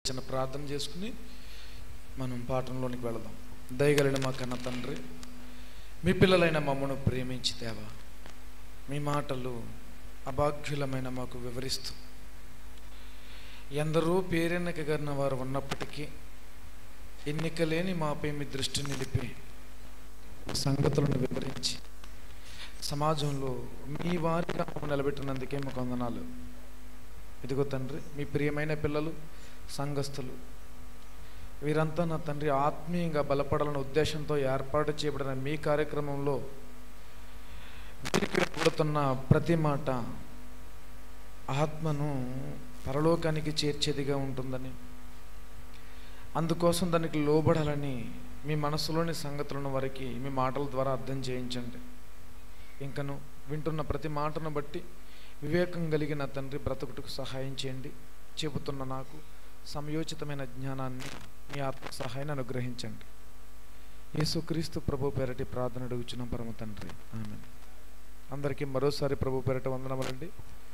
చిన్న ప్రార్థన చేసుకుని మనం పాఠంలోనికి వెళదాం దయగలిన మా కన్న తండ్రి మీ పిల్లలైన మమ్మను ప్రేమించి తేవా మీ మాటలు అభాగ్యులమైన మాకు వివరిస్తూ ఎందరో పేరెన్నికగలిగిన వారు ఉన్నప్పటికీ ఎన్నిక లేని మాపై మీ దృష్టి నిలిపి సంగతులను వివరించి సమాజంలో మీ వారిగా మమ్మల్ని నిలబెట్టినందుకే మాకు వందనాలు ఇదిగో తండ్రి మీ ప్రియమైన పిల్లలు సంఘస్థులు వీరంతా నా తండ్రి ఆత్మీయంగా బలపడాలనే ఉద్దేశంతో ఏర్పాటు చేయబడిన మీ కార్యక్రమంలో వీరికి వినపడుతున్న ప్రతి మాట ఆత్మను పరలోకానికి చేర్చేదిగా ఉంటుందని అందుకోసం దానికి లోబడాలని మీ మనసులోని సంగతులను వారికి మీ మాటల ద్వారా అర్థం చేయించండి ఇంకను వింటున్న ప్రతి మాటను బట్టి వివేకం కలిగిన తండ్రి బ్రతుకుటకు సహాయం చేయండి చెబుతున్న నాకు సమయోచితమైన జ్ఞానాన్ని మీ ఆత్మ సహాయాన్ని అనుగ్రహించండి యేసుక్రీస్తు ప్రభు పేరటి ప్రార్థన అడుగుచున్న పరమ తండ్రి ఆమె అందరికీ మరోసారి ప్రభు పేరట వందనములండి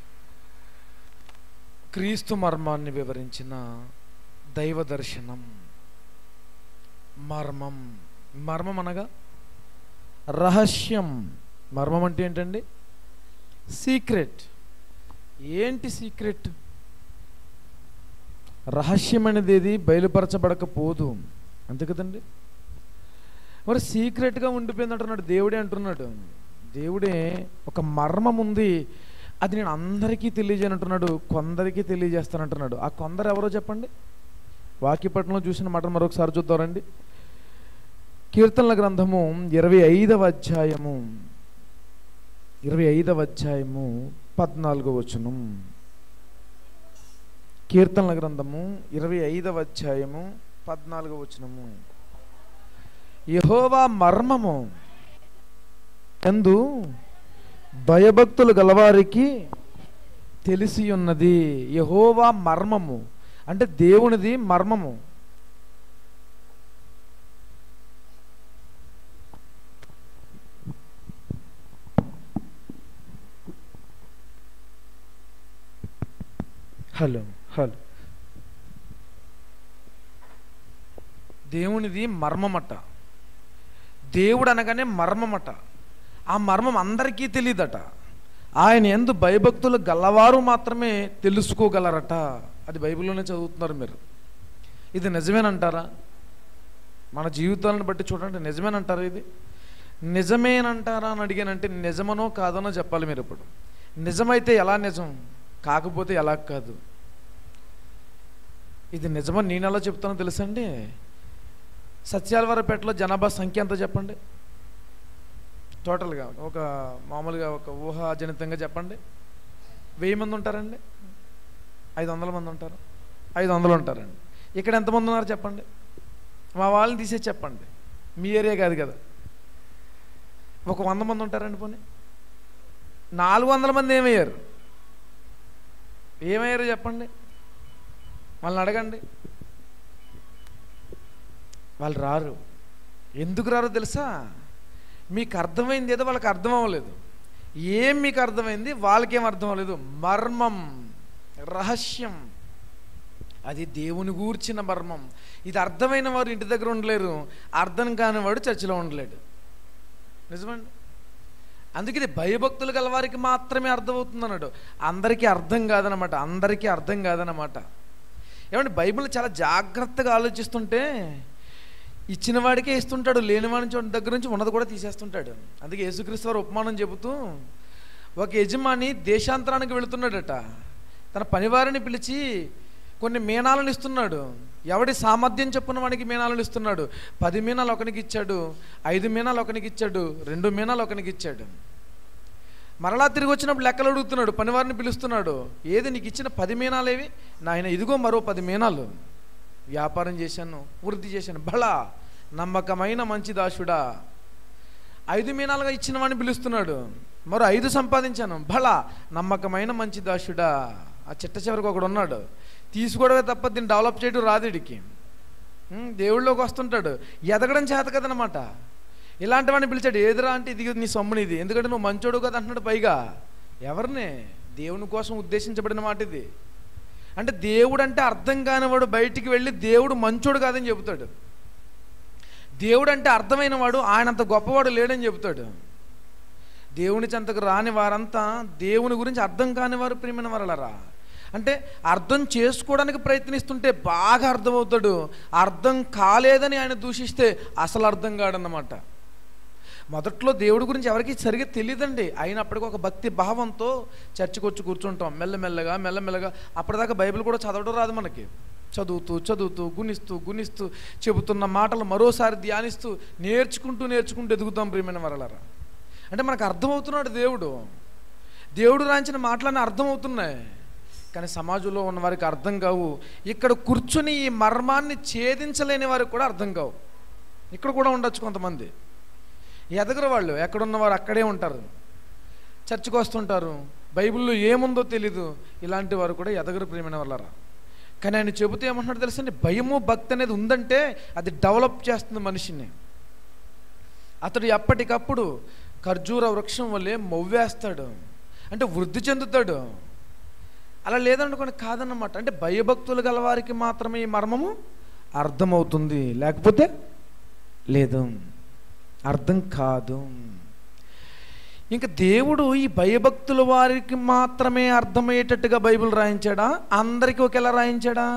క్రీస్తు మర్మాన్ని వివరించిన దైవ దర్శనం మర్మం మర్మం అనగా రహస్యం మర్మం అంటే ఏంటండి సీక్రెట్ ఏంటి సీక్రెట్ రహస్యం అనేది ఏది బయలుపరచబడకపోదు అంతే కదండి మరి సీక్రెట్గా ఉండిపోయింది అంటున్నాడు దేవుడే అంటున్నాడు దేవుడే ఒక మర్మం ఉంది అది నేను అందరికీ తెలియజేయనంటున్నాడు కొందరికి తెలియజేస్తానంటున్నాడు ఆ కొందరు ఎవరో చెప్పండి వాక్యపట్నంలో చూసిన మాట మరొకసారి చూద్దారండి కీర్తనల గ్రంథము ఇరవై ఐదవ అధ్యాయము ఇరవై ఐదవ అధ్యాయము పద్నాలుగో వచనం కీర్తనల గ్రంథము ఇరవై ఐదవ అధ్యాయము పద్నాలుగో వచనము యహోవా మర్మము ఎందు భయభక్తులు గలవారికి తెలిసి ఉన్నది యహోవా మర్మము అంటే దేవునిది మర్మము హలో హలో దేవునిది మర్మమట దేవుడు అనగానే మర్మమట ఆ మర్మం అందరికీ తెలియదట ఆయన ఎందు భయభక్తులు గలవారు మాత్రమే తెలుసుకోగలరట అది బైబిల్లోనే చదువుతున్నారు మీరు ఇది నిజమేనంటారా మన జీవితాలను బట్టి చూడండి నిజమేనంటారా ఇది నిజమేనంటారా అని అడిగానంటే నిజమనో కాదనో చెప్పాలి మీరు ఇప్పుడు నిజమైతే ఎలా నిజం కాకపోతే ఎలా కాదు ఇది నిజమని నేను ఎలా చెప్తానో తెలుసండి సత్యాలవారపేటలో జనాభా సంఖ్య ఎంత చెప్పండి టోటల్గా ఒక మామూలుగా ఒక ఊహాజనితంగా చెప్పండి వెయ్యి మంది ఉంటారండి ఐదు వందల మంది ఉంటారు ఐదు వందలు ఉంటారండి ఇక్కడ ఎంతమంది ఉన్నారు చెప్పండి మా వాళ్ళని తీసే చెప్పండి మీ ఏరియా కాదు కదా ఒక వంద మంది ఉంటారండి పోనీ నాలుగు వందల మంది ఏమయ్యారు ఏమయ్యారు చెప్పండి వాళ్ళని అడగండి వాళ్ళు రారు ఎందుకు రారో తెలుసా మీకు అర్థమైంది ఏదో వాళ్ళకి అర్థం అవ్వలేదు ఏం మీకు అర్థమైంది వాళ్ళకేం అర్థం అవ్వలేదు మర్మం రహస్యం అది దేవుని గూర్చిన మర్మం ఇది అర్థమైన వారు ఇంటి దగ్గర ఉండలేరు అర్థం కాని వాడు చర్చిలో ఉండలేడు నిజమండి అందుకే ఇది భయభక్తులు గల వారికి మాత్రమే అర్థమవుతుంది అన్నాడు అందరికీ అర్థం కాదనమాట అందరికీ అర్థం కాదనమాట ఏమంటే బైబిల్ చాలా జాగ్రత్తగా ఆలోచిస్తుంటే ఇచ్చిన వాడికే ఇస్తుంటాడు లేనివాడి నుంచి దగ్గర నుంచి ఉన్నది కూడా తీసేస్తుంటాడు అందుకే యేసుక్రీస్తు వారు ఉపమానం చెబుతూ ఒక యజమాని దేశాంతరానికి వెళుతున్నాడట తన పనివారిని పిలిచి కొన్ని మీనాలను ఇస్తున్నాడు ఎవడి సామర్థ్యం చెప్పున వాడికి మీనాలను ఇస్తున్నాడు పది మీనాలు ఒకనికి ఇచ్చాడు ఐదు మీనాలు ఒకనికి ఇచ్చాడు రెండు మీనాలు ఒకనికి ఇచ్చాడు మరలా తిరిగి వచ్చినప్పుడు లెక్కలు అడుగుతున్నాడు పనివారిని పిలుస్తున్నాడు ఏది నీకు ఇచ్చిన పది మీనాలేవి నాయన ఇదిగో మరో పది మీనాలు వ్యాపారం చేశాను వృద్ధి చేశాను బలా నమ్మకమైన మంచి దాసుడా ఐదు మీనాలుగా ఇచ్చిన వాడిని పిలుస్తున్నాడు మరో ఐదు సంపాదించాను బలా నమ్మకమైన మంచి దాసుడా ఆ చిట్ట చివరికి ఒకడు ఉన్నాడు తీసుకోవడమే తప్ప దీన్ని డెవలప్ చేయడం రాదు వీడికి ఉమ్, దేవుళ్ళలోకి వస్తుంటాడు ఎదగడం చేత కదనమాట ఇలాంటి వాడిని పిలిచాడు ఏదిరా అంటే ఇది నీ సొమ్ముని ఇది ఎందుకంటే నువ్వు మంచోడు కదా అంటున్నాడు పైగా ఎవరిని దేవుని కోసం ఉద్దేశించబడిన మాట ఇది అంటే దేవుడు అంటే అర్థం కానివాడు బయటికి వెళ్ళి దేవుడు మంచోడు కాదని చెబుతాడు దేవుడు అంటే అర్థమైన వాడు ఆయన అంత గొప్పవాడు లేడని చెబుతాడు దేవుని చెంతకు రాని వారంతా దేవుని గురించి అర్థం కాని వారు ప్రియమైన వారలరా అంటే అర్థం చేసుకోవడానికి ప్రయత్నిస్తుంటే బాగా అర్థమవుతాడు అర్థం కాలేదని ఆయన దూషిస్తే అసలు అర్థం కాడన్నమాట మొదట్లో దేవుడి గురించి ఎవరికి సరిగ్గా తెలియదండి అయినప్పటికీ ఒక భక్తి భావంతో చర్చికి వచ్చి కూర్చుంటాం మెల్లమెల్లగా మెల్లమెల్లగా అప్పటిదాకా బైబిల్ కూడా చదవడం రాదు మనకి చదువుతూ చదువుతూ గుణిస్తూ గుణిస్తూ చెబుతున్న మాటలు మరోసారి ధ్యానిస్తూ నేర్చుకుంటూ నేర్చుకుంటూ ఎదుగుతాం ప్రియమైన వరలరా అంటే మనకు అర్థమవుతున్నాడు దేవుడు దేవుడు రాంచిన మాటలన్నీ అర్థమవుతున్నాయి కానీ సమాజంలో ఉన్న వారికి అర్థం కావు ఇక్కడ కూర్చుని ఈ మర్మాన్ని ఛేదించలేని వారికి కూడా అర్థం కావు ఇక్కడ కూడా ఉండొచ్చు కొంతమంది ఎదగరు వాళ్ళు ఎక్కడున్నవారు అక్కడే ఉంటారు చర్చికి వస్తుంటారు బైబిల్లో ఏముందో తెలీదు ఇలాంటి వారు కూడా ఎదగరు ప్రియమైన వాళ్ళరా కానీ ఆయన చెబుతూ ఏమంటున్నాడు తెలుసండి భయము భక్తి అనేది ఉందంటే అది డెవలప్ చేస్తుంది మనిషిని అతడు ఎప్పటికప్పుడు ఖర్జూర వృక్షం వల్లే మొవ్వేస్తాడు అంటే వృద్ధి చెందుతాడు అలా లేదనుకోండి కాదన్నమాట అంటే భయభక్తులు గల వారికి మాత్రమే ఈ మర్మము అర్థమవుతుంది లేకపోతే లేదు అర్థం కాదు ఇంకా దేవుడు ఈ భయభక్తుల వారికి మాత్రమే అర్థమయ్యేటట్టుగా బైబిల్ రాయించాడా అందరికీ ఒకేలా రాయించాడా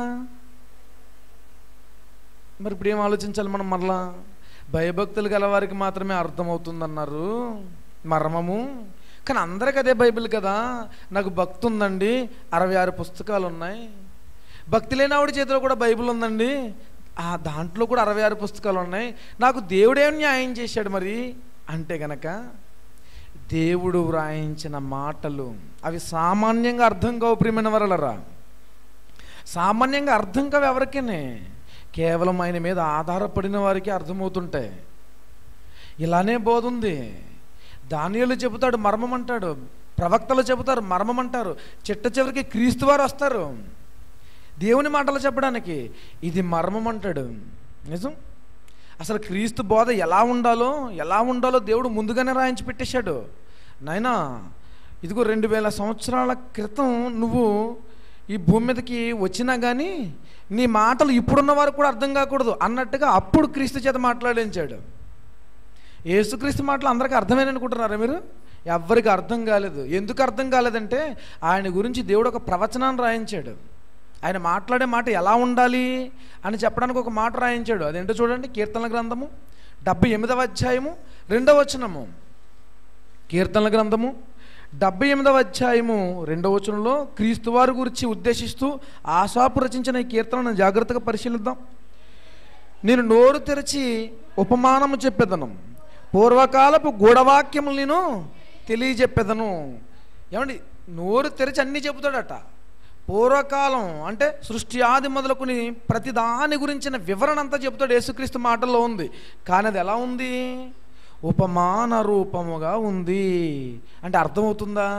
మరి ఇప్పుడు ఏం ఆలోచించాలి మనం మరలా భయభక్తులు గల వారికి మాత్రమే అర్థమవుతుందన్నారు మర్మము కానీ అందరికి అదే బైబిల్ కదా నాకు భక్తి ఉందండి అరవై ఆరు పుస్తకాలు ఉన్నాయి భక్తి లేని ఆవిడ చేతిలో కూడా బైబిల్ ఉందండి ఆ దాంట్లో కూడా అరవై ఆరు పుస్తకాలు ఉన్నాయి నాకు దేవుడేం న్యాయం చేశాడు మరి అంటే గనక దేవుడు వ్రాయించిన మాటలు అవి సామాన్యంగా అర్థం కావు ప్రియమైన వరలరా సామాన్యంగా అర్థం కావు ఎవరికైనా కేవలం ఆయన మీద ఆధారపడిన వారికి అర్థమవుతుంటాయి ఇలానే బోధ ఉంది దానియులు చెబుతాడు మర్మం అంటాడు ప్రవక్తలు చెబుతారు మర్మం అంటారు చిట్ట చివరికి క్రీస్తు వారు వస్తారు దేవుని మాటలు చెప్పడానికి ఇది మర్మం అంటాడు నిజం అసలు క్రీస్తు బోధ ఎలా ఉండాలో ఎలా ఉండాలో దేవుడు ముందుగానే రాయించి పెట్టేశాడు నాయనా ఇదిగో రెండు వేల సంవత్సరాల క్రితం నువ్వు ఈ భూమి మీదకి వచ్చినా కానీ నీ మాటలు ఇప్పుడున్న వారు కూడా అర్థం కాకూడదు అన్నట్టుగా అప్పుడు క్రీస్తు చేత మాట్లాడించాడు యేసుక్రీస్తు మాటలు అందరికీ అర్థమేనని అనుకుంటున్నారా మీరు ఎవ్వరికి అర్థం కాలేదు ఎందుకు అర్థం కాలేదంటే ఆయన గురించి దేవుడు ఒక ప్రవచనాన్ని రాయించాడు ఆయన మాట్లాడే మాట ఎలా ఉండాలి అని చెప్పడానికి ఒక మాట రాయించాడు అదేంటో చూడండి కీర్తనల గ్రంథము డెబ్బై ఎనిమిదవ అధ్యాయము రెండవ వచనము కీర్తనల గ్రంథము డెబ్బై ఎనిమిదవ అధ్యాయము రెండవ వచనంలో క్రీస్తు వారి గురించి ఉద్దేశిస్తూ ఆశాపు రచించిన ఈ కీర్తనను జాగ్రత్తగా పరిశీలిద్దాం నేను నోరు తెరిచి ఉపమానము చెప్పేదను పూర్వకాలపు గూఢవాక్యములు నేను తెలియజెప్పేదను ఏమండి నోరు తెరిచి అన్నీ చెబుతాడట పూర్వకాలం అంటే సృష్టి ఆది మొదలుకొని ప్రతి దాని గురించిన వివరణ అంతా చెబుతాడు యేసుక్రీస్తు మాటల్లో ఉంది కానీ అది ఎలా ఉంది ఉపమాన రూపముగా ఉంది అంటే అర్థమవుతుందా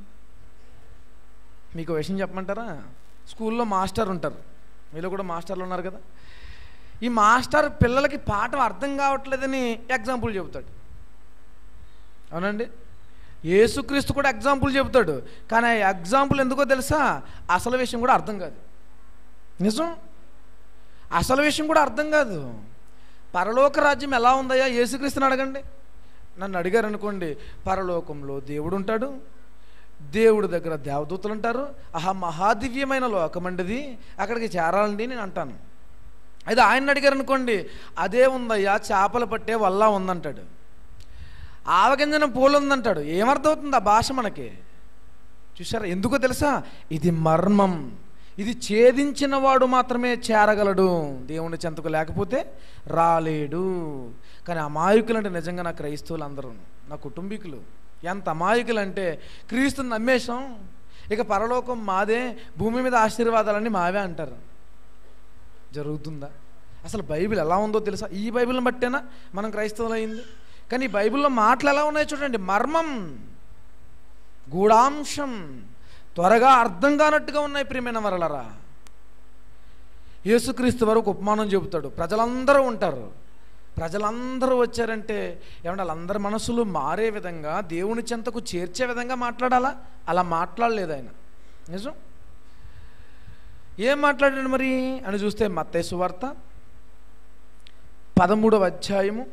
మీకు ఒక విషయం చెప్పమంటారా స్కూల్లో మాస్టర్ ఉంటారు మీలో కూడా మాస్టర్లు ఉన్నారు కదా ఈ మాస్టర్ పిల్లలకి పాఠం అర్థం కావట్లేదని ఎగ్జాంపుల్ చెబుతాడు అవునండి యేసుక్రీస్తు కూడా ఎగ్జాంపుల్ చెబుతాడు కానీ ఆ ఎగ్జాంపుల్ ఎందుకో తెలుసా అసలు విషయం కూడా అర్థం కాదు నిజం అసలు విషయం కూడా అర్థం కాదు పరలోక రాజ్యం ఎలా ఉందయ్యా యేసుక్రీస్తుని అడగండి నన్ను అడిగారు అనుకోండి పరలోకంలో దేవుడు ఉంటాడు దేవుడి దగ్గర దేవదూతలు ఉంటారు ఆహా మహాదివ్యమైన లోకం అండిది అక్కడికి చేరాలండి నేను అంటాను అయితే ఆయన అడిగారు అనుకోండి అదే ఉందయ్యా చేపలు పట్టే వల్ల ఉందంటాడు ఆవగింజన పూలు ఉందంటాడు ఏమర్థమవుతుంది ఆ భాష మనకి చూసారా ఎందుకో తెలుసా ఇది మర్మం ఇది ఛేదించిన వాడు మాత్రమే చేరగలడు దేవుని చెంతకు లేకపోతే రాలేడు కానీ అమాయకులు అంటే నిజంగా నా క్రైస్తవులు అందరూ నా కుటుంబీకులు ఎంత అమాయకులు అంటే క్రీస్తుని నమ్మేశాం ఇక పరలోకం మాదే భూమి మీద ఆశీర్వాదాలన్నీ మావే అంటారు జరుగుతుందా అసలు బైబిల్ ఎలా ఉందో తెలుసా ఈ బైబిల్ని బట్టేనా మనం క్రైస్తవులు అయింది కానీ ఈ బైబిల్లో మాటలు ఎలా ఉన్నాయో చూడండి మర్మం గూఢాంశం త్వరగా అర్థం కానట్టుగా ఉన్నాయి ప్రియమైన వరలరా యేసుక్రీస్తు వరకు ఉపమానం చెబుతాడు ప్రజలందరూ ఉంటారు ప్రజలందరూ వచ్చారంటే ఏమంటే వాళ్ళందరి మనసులు మారే విధంగా దేవుని చెంతకు చేర్చే విధంగా మాట్లాడాలా అలా మాట్లాడలేదు ఆయన నిజం ఏం మాట్లాడాడు మరి అని చూస్తే మత్తయి సువార్త పదమూడవ అధ్యాయము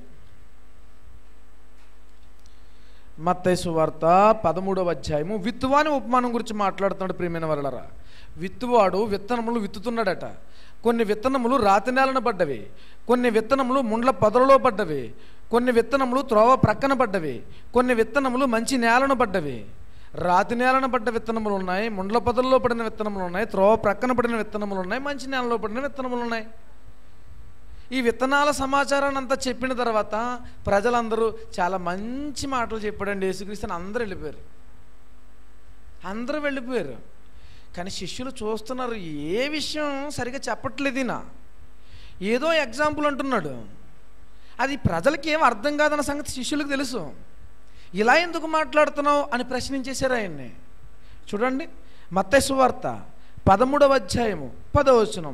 మత్తయి సువార్త పదమూడవ అధ్యాయము విత్తువాని ఉపమానం గురించి మాట్లాడుతున్నాడు ప్రియమైన వరలరా విత్తువాడు విత్తనములు విత్తుతున్నాడట కొన్ని విత్తనములు రాతి నేలన పడ్డవి కొన్ని విత్తనములు ముండ్ల పొదలలో పడ్డవి కొన్ని విత్తనములు త్రోవ ప్రక్కన పడ్డవి కొన్ని విత్తనములు మంచి నేలను పడ్డవి రాతి నేలన పడ్డ విత్తనములు ఉన్నాయి ముండ్ల పొదల్లో పడిన విత్తనములు ఉన్నాయి త్రోవ ప్రక్కన పడిన విత్తనములు ఉన్నాయి మంచి నేలలో పడిన విత్తనములు ఉన్నాయి ఈ విత్తనాల సమాచారాన్ని అంతా చెప్పిన తర్వాత ప్రజలందరూ చాలా మంచి మాటలు చెప్పాడండి యేసుక్రీస్తుని అందరూ వెళ్ళిపోయారు అందరూ వెళ్ళిపోయారు కానీ శిష్యులు చూస్తున్నారు ఏ విషయం సరిగా చెప్పట్లేదు ఈయన ఏదో ఎగ్జాంపుల్ అంటున్నాడు అది ప్రజలకి ఏం అర్థం కాదన్న సంగతి శిష్యులకు తెలుసు ఇలా ఎందుకు మాట్లాడుతున్నావు అని ప్రశ్నించేశారు ఆయన్ని చూడండి మత్తయి వార్త పదమూడవ అధ్యాయము పదవచనం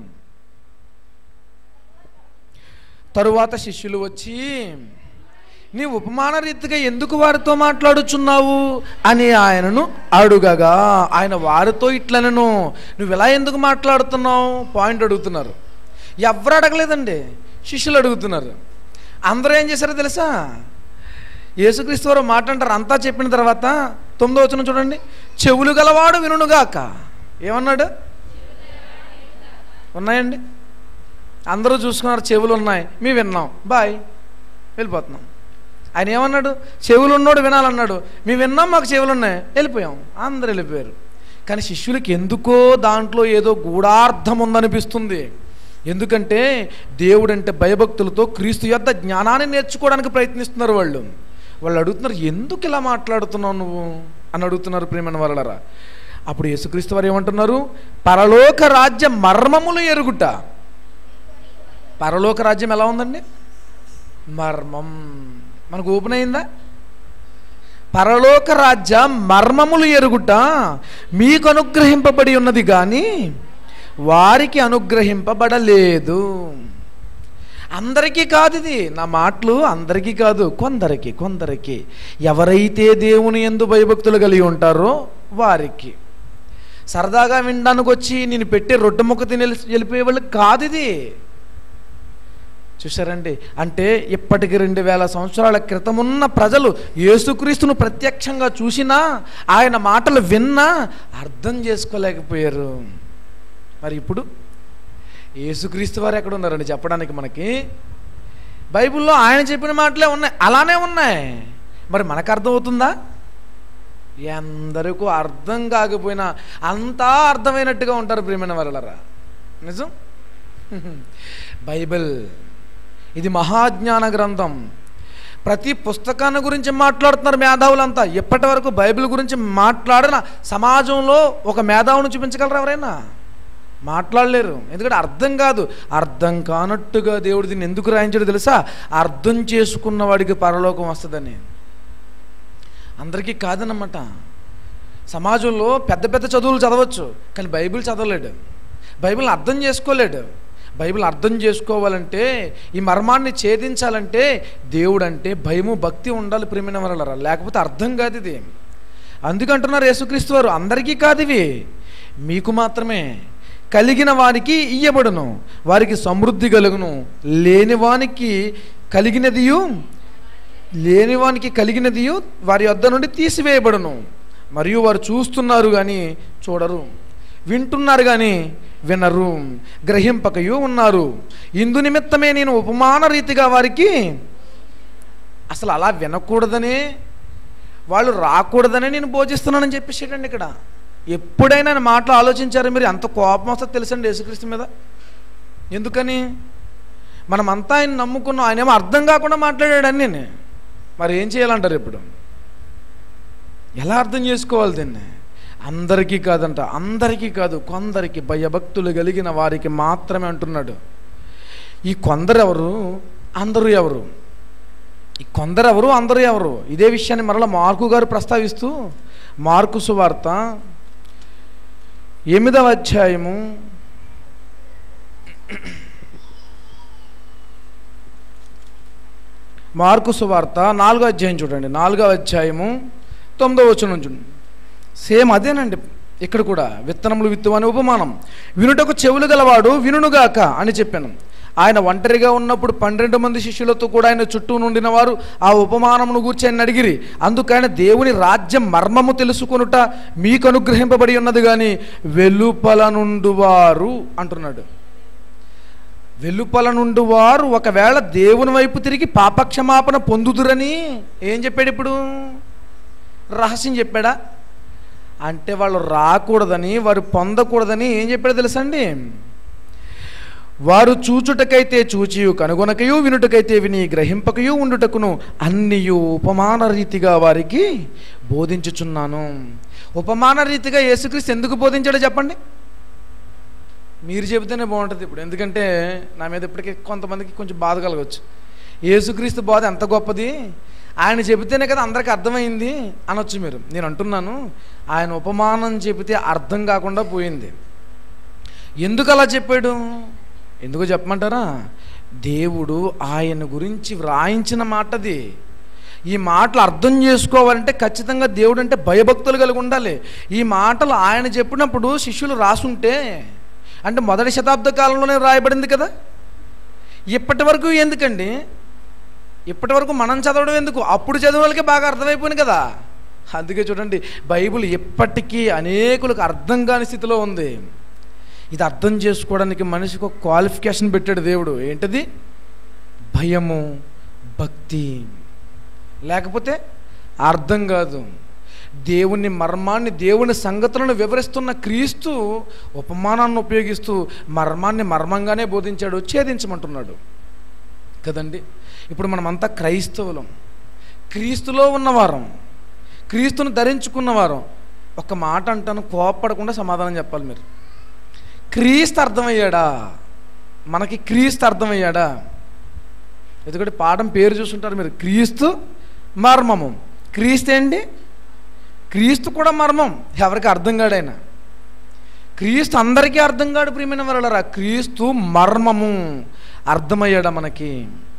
తరువాత శిష్యులు వచ్చి నీ ఉపమాన రీతిగా ఎందుకు వారితో మాట్లాడుచున్నావు అని ఆయనను అడుగగా ఆయన వారితో ఇట్లనను నువ్వు ఇలా ఎందుకు మాట్లాడుతున్నావు పాయింట్ అడుగుతున్నారు ఎవరు అడగలేదండి శిష్యులు అడుగుతున్నారు అందరూ ఏం చేశారో తెలుసా యేసుక్రీస్తు వారు మాట అంటారు అంతా చెప్పిన తర్వాత తొమ్మిదో వచ్చిన చూడండి చెవులు గలవాడు వినుగాక ఏమన్నాడు ఉన్నాయండి అందరూ చూసుకున్నారు చెవులు ఉన్నాయి మీ విన్నాం బాయ్ వెళ్ళిపోతున్నాం ఆయన ఏమన్నాడు చెవులు ఉన్నోడు వినాలన్నాడు మీ విన్నాం మాకు చెవులు ఉన్నాయి వెళ్ళిపోయాం అందరు వెళ్ళిపోయారు కానీ శిష్యులకి ఎందుకో దాంట్లో ఏదో గూఢార్థం ఉందనిపిస్తుంది ఎందుకంటే దేవుడంటే భయభక్తులతో క్రీస్తు యొద్ద జ్ఞానాన్ని నేర్చుకోవడానికి ప్రయత్నిస్తున్నారు వాళ్ళు వాళ్ళు అడుగుతున్నారు ఎందుకు ఇలా మాట్లాడుతున్నావు నువ్వు అని అడుగుతున్నారు ప్రేమన వాళ్ళరా అప్పుడు యేసుక్రీస్తు వారు ఏమంటున్నారు పరలోక రాజ్య మర్మములు ఎరుగుట పరలోక రాజ్యం ఎలా ఉందండి మర్మం మనకు ఓపెన్ అయిందా పరలోక రాజ్య మర్మములు ఎరుగుట మీకు అనుగ్రహింపబడి ఉన్నది కానీ వారికి అనుగ్రహింపబడలేదు అందరికీ కాదు ఇది నా మాటలు అందరికీ కాదు కొందరికి కొందరికి ఎవరైతే దేవుని ఎందు భయభక్తులు కలిగి ఉంటారో వారికి సరదాగా వినడానికి వచ్చి నేను పెట్టే రొట్టె ముక్క తిని వెళ్ళిపోయే వాళ్ళు కాదు ఇది చూసారండి అంటే ఇప్పటికి రెండు వేల సంవత్సరాల క్రితమున్న ప్రజలు యేసుక్రీస్తును ప్రత్యక్షంగా చూసినా ఆయన మాటలు విన్నా అర్థం చేసుకోలేకపోయారు మరి ఇప్పుడు యేసుక్రీస్తు వారు ఎక్కడ ఉన్నారండి చెప్పడానికి మనకి బైబిల్లో ఆయన చెప్పిన మాటలే ఉన్నాయి అలానే ఉన్నాయి మరి మనకు అర్థమవుతుందా ఎందరికో అర్థం కాకపోయినా అంతా అర్థమైనట్టుగా ఉంటారు ప్రియమైన వాళ్ళరా నిజం బైబిల్ ఇది మహాజ్ఞాన గ్రంథం ప్రతి పుస్తకాన్ని గురించి మాట్లాడుతున్నారు మేధావులంతా ఇప్పటి వరకు బైబిల్ గురించి మాట్లాడిన సమాజంలో ఒక మేధావుని చూపించగలరా ఎవరైనా మాట్లాడలేరు ఎందుకంటే అర్థం కాదు అర్థం కానట్టుగా దేవుడు దీన్ని ఎందుకు రాయించాడు తెలుసా అర్థం చేసుకున్న వాడికి పరలోకం వస్తుందని అందరికీ కాదన్నమాట సమాజంలో పెద్ద పెద్ద చదువులు చదవచ్చు కానీ బైబిల్ చదవలేడు బైబిల్ని అర్థం చేసుకోలేడు బైబిల్ అర్థం చేసుకోవాలంటే ఈ మర్మాన్ని ఛేదించాలంటే దేవుడు అంటే భయము భక్తి ఉండాలి ప్రేమిన వరలరా లేకపోతే అర్థం కాదు ఇది అందుకంటున్నారు యేసుక్రీస్తు వారు అందరికీ కాదు ఇవి మీకు మాత్రమే కలిగిన వానికి ఇయ్యబడును వారికి సమృద్ధి కలుగును లేని వానికి కలిగినదియు లేనివానికి కలిగినదియు వారి వద్ద నుండి తీసివేయబడును మరియు వారు చూస్తున్నారు కానీ చూడరు వింటున్నారు కానీ వినరు గ్రహింపకయు ఉన్నారు ఇందు నిమిత్తమే నేను ఉపమాన రీతిగా వారికి అసలు అలా వినకూడదనే వాళ్ళు రాకూడదనే నేను బోధిస్తున్నానని చెప్పేసాడండి ఇక్కడ ఎప్పుడైనా ఆయన మాటలు ఆలోచించారు మీరు అంత కోపం వస్తే తెలుసండి యేసుక్రీస్తు మీద ఎందుకని మనమంతా ఆయన నమ్ముకున్నాం ఆయన ఏమో అర్థం కాకుండా మాట్లాడాడు అన్నీ మరి ఏం చేయాలంటారు ఇప్పుడు ఎలా అర్థం చేసుకోవాలి దీన్ని అందరికీ కాదంట అందరికీ కాదు కొందరికి భయభక్తులు కలిగిన వారికి మాత్రమే అంటున్నాడు ఈ కొందరు ఎవరు అందరూ ఎవరు ఈ కొందరు ఎవరు అందరూ ఎవరు ఇదే విషయాన్ని మరలా మార్కు గారు ప్రస్తావిస్తూ మార్కు సువార్త ఎనిమిదవ అధ్యాయము మార్కు సువార్త నాలుగో అధ్యాయం చూడండి నాలుగో అధ్యాయము తొమ్మిదో వచనం చూడండి సేమ్ అదేనండి ఇక్కడ కూడా విత్తనములు విత్తు అనే ఉపమానం వినుటకు చెవులు గలవాడు వినుగాక అని చెప్పాను ఆయన ఒంటరిగా ఉన్నప్పుడు పన్నెండు మంది శిష్యులతో కూడా ఆయన చుట్టూ నుండిన వారు ఆ ఉపమానమును గూర్చి ఆయన అడిగిరి అందుకైన దేవుని రాజ్యం మర్మము తెలుసుకొనుట మీకు అనుగ్రహింపబడి ఉన్నది కానీ వెలుపల నుండి వారు అంటున్నాడు వెలుపల నుండి వారు ఒకవేళ దేవుని వైపు తిరిగి పాపక్షమాపణ పొందుదురని ఏం చెప్పాడు ఇప్పుడు రహస్యం చెప్పాడా అంటే వాళ్ళు రాకూడదని వారు పొందకూడదని ఏం చెప్పాడో తెలుసా అండి వారు చూచుటకైతే చూచియు కనుగొనకయు వినుటకైతే విని గ్రహింపకయు ఉండుటకును అన్నియు ఉపమాన రీతిగా వారికి బోధించుచున్నాను ఉపమాన రీతిగా యేసుక్రీస్తు ఎందుకు బోధించాడో చెప్పండి మీరు చెబితేనే బాగుంటుంది ఇప్పుడు ఎందుకంటే నా మీద ఇప్పటికీ కొంతమందికి కొంచెం బాధ కలగవచ్చు యేసుక్రీస్తు బాధ ఎంత గొప్పది ఆయన చెబితేనే కదా అందరికీ అర్థమైంది అనొచ్చు మీరు నేను అంటున్నాను ఆయన ఉపమానం చెబితే అర్థం కాకుండా పోయింది ఎందుకు అలా చెప్పాడు ఎందుకు చెప్పమంటారా దేవుడు ఆయన గురించి వ్రాయించిన మాటది ఈ మాటలు అర్థం చేసుకోవాలంటే ఖచ్చితంగా దేవుడు అంటే భయభక్తులు కలిగి ఉండాలి ఈ మాటలు ఆయన చెప్పినప్పుడు శిష్యులు రాసుంటే అంటే మొదటి శతాబ్ద కాలంలోనే రాయబడింది కదా ఇప్పటి వరకు ఎందుకండి ఇప్పటి వరకు మనం చదవడం ఎందుకు అప్పుడు చదివిన వాళ్ళకే బాగా అర్థమైపోయింది కదా అందుకే చూడండి బైబిల్ ఇప్పటికీ అనేకులకు అర్థం కాని స్థితిలో ఉంది ఇది అర్థం చేసుకోవడానికి మనిషికి ఒక క్వాలిఫికేషన్ పెట్టాడు దేవుడు ఏంటది భయము భక్తి లేకపోతే అర్థం కాదు దేవుని మర్మాన్ని దేవుని సంగతులను వివరిస్తున్న క్రీస్తు ఉపమానాన్ని ఉపయోగిస్తూ మర్మాన్ని మర్మంగానే బోధించాడు ఛేదించమంటున్నాడు కదండి ఇప్పుడు మనమంతా క్రైస్తవులం క్రీస్తులో ఉన్నవారం క్రీస్తును ధరించుకున్నవారం ఒక మాట అంటాను కోపడకుండా సమాధానం చెప్పాలి మీరు క్రీస్తు అర్థమయ్యాడా మనకి క్రీస్తు అర్థమయ్యాడా ఎందుకంటే పాఠం పేరు చూస్తుంటారు మీరు క్రీస్తు మర్మము క్రీస్తు ఏంటి క్రీస్తు కూడా మర్మం ఎవరికి అర్థం కాడైనా క్రీస్తు అందరికీ అర్థం కాడు ప్రియమైన వాళ్ళరా క్రీస్తు మర్మము అర్థమయ్యాడా మనకి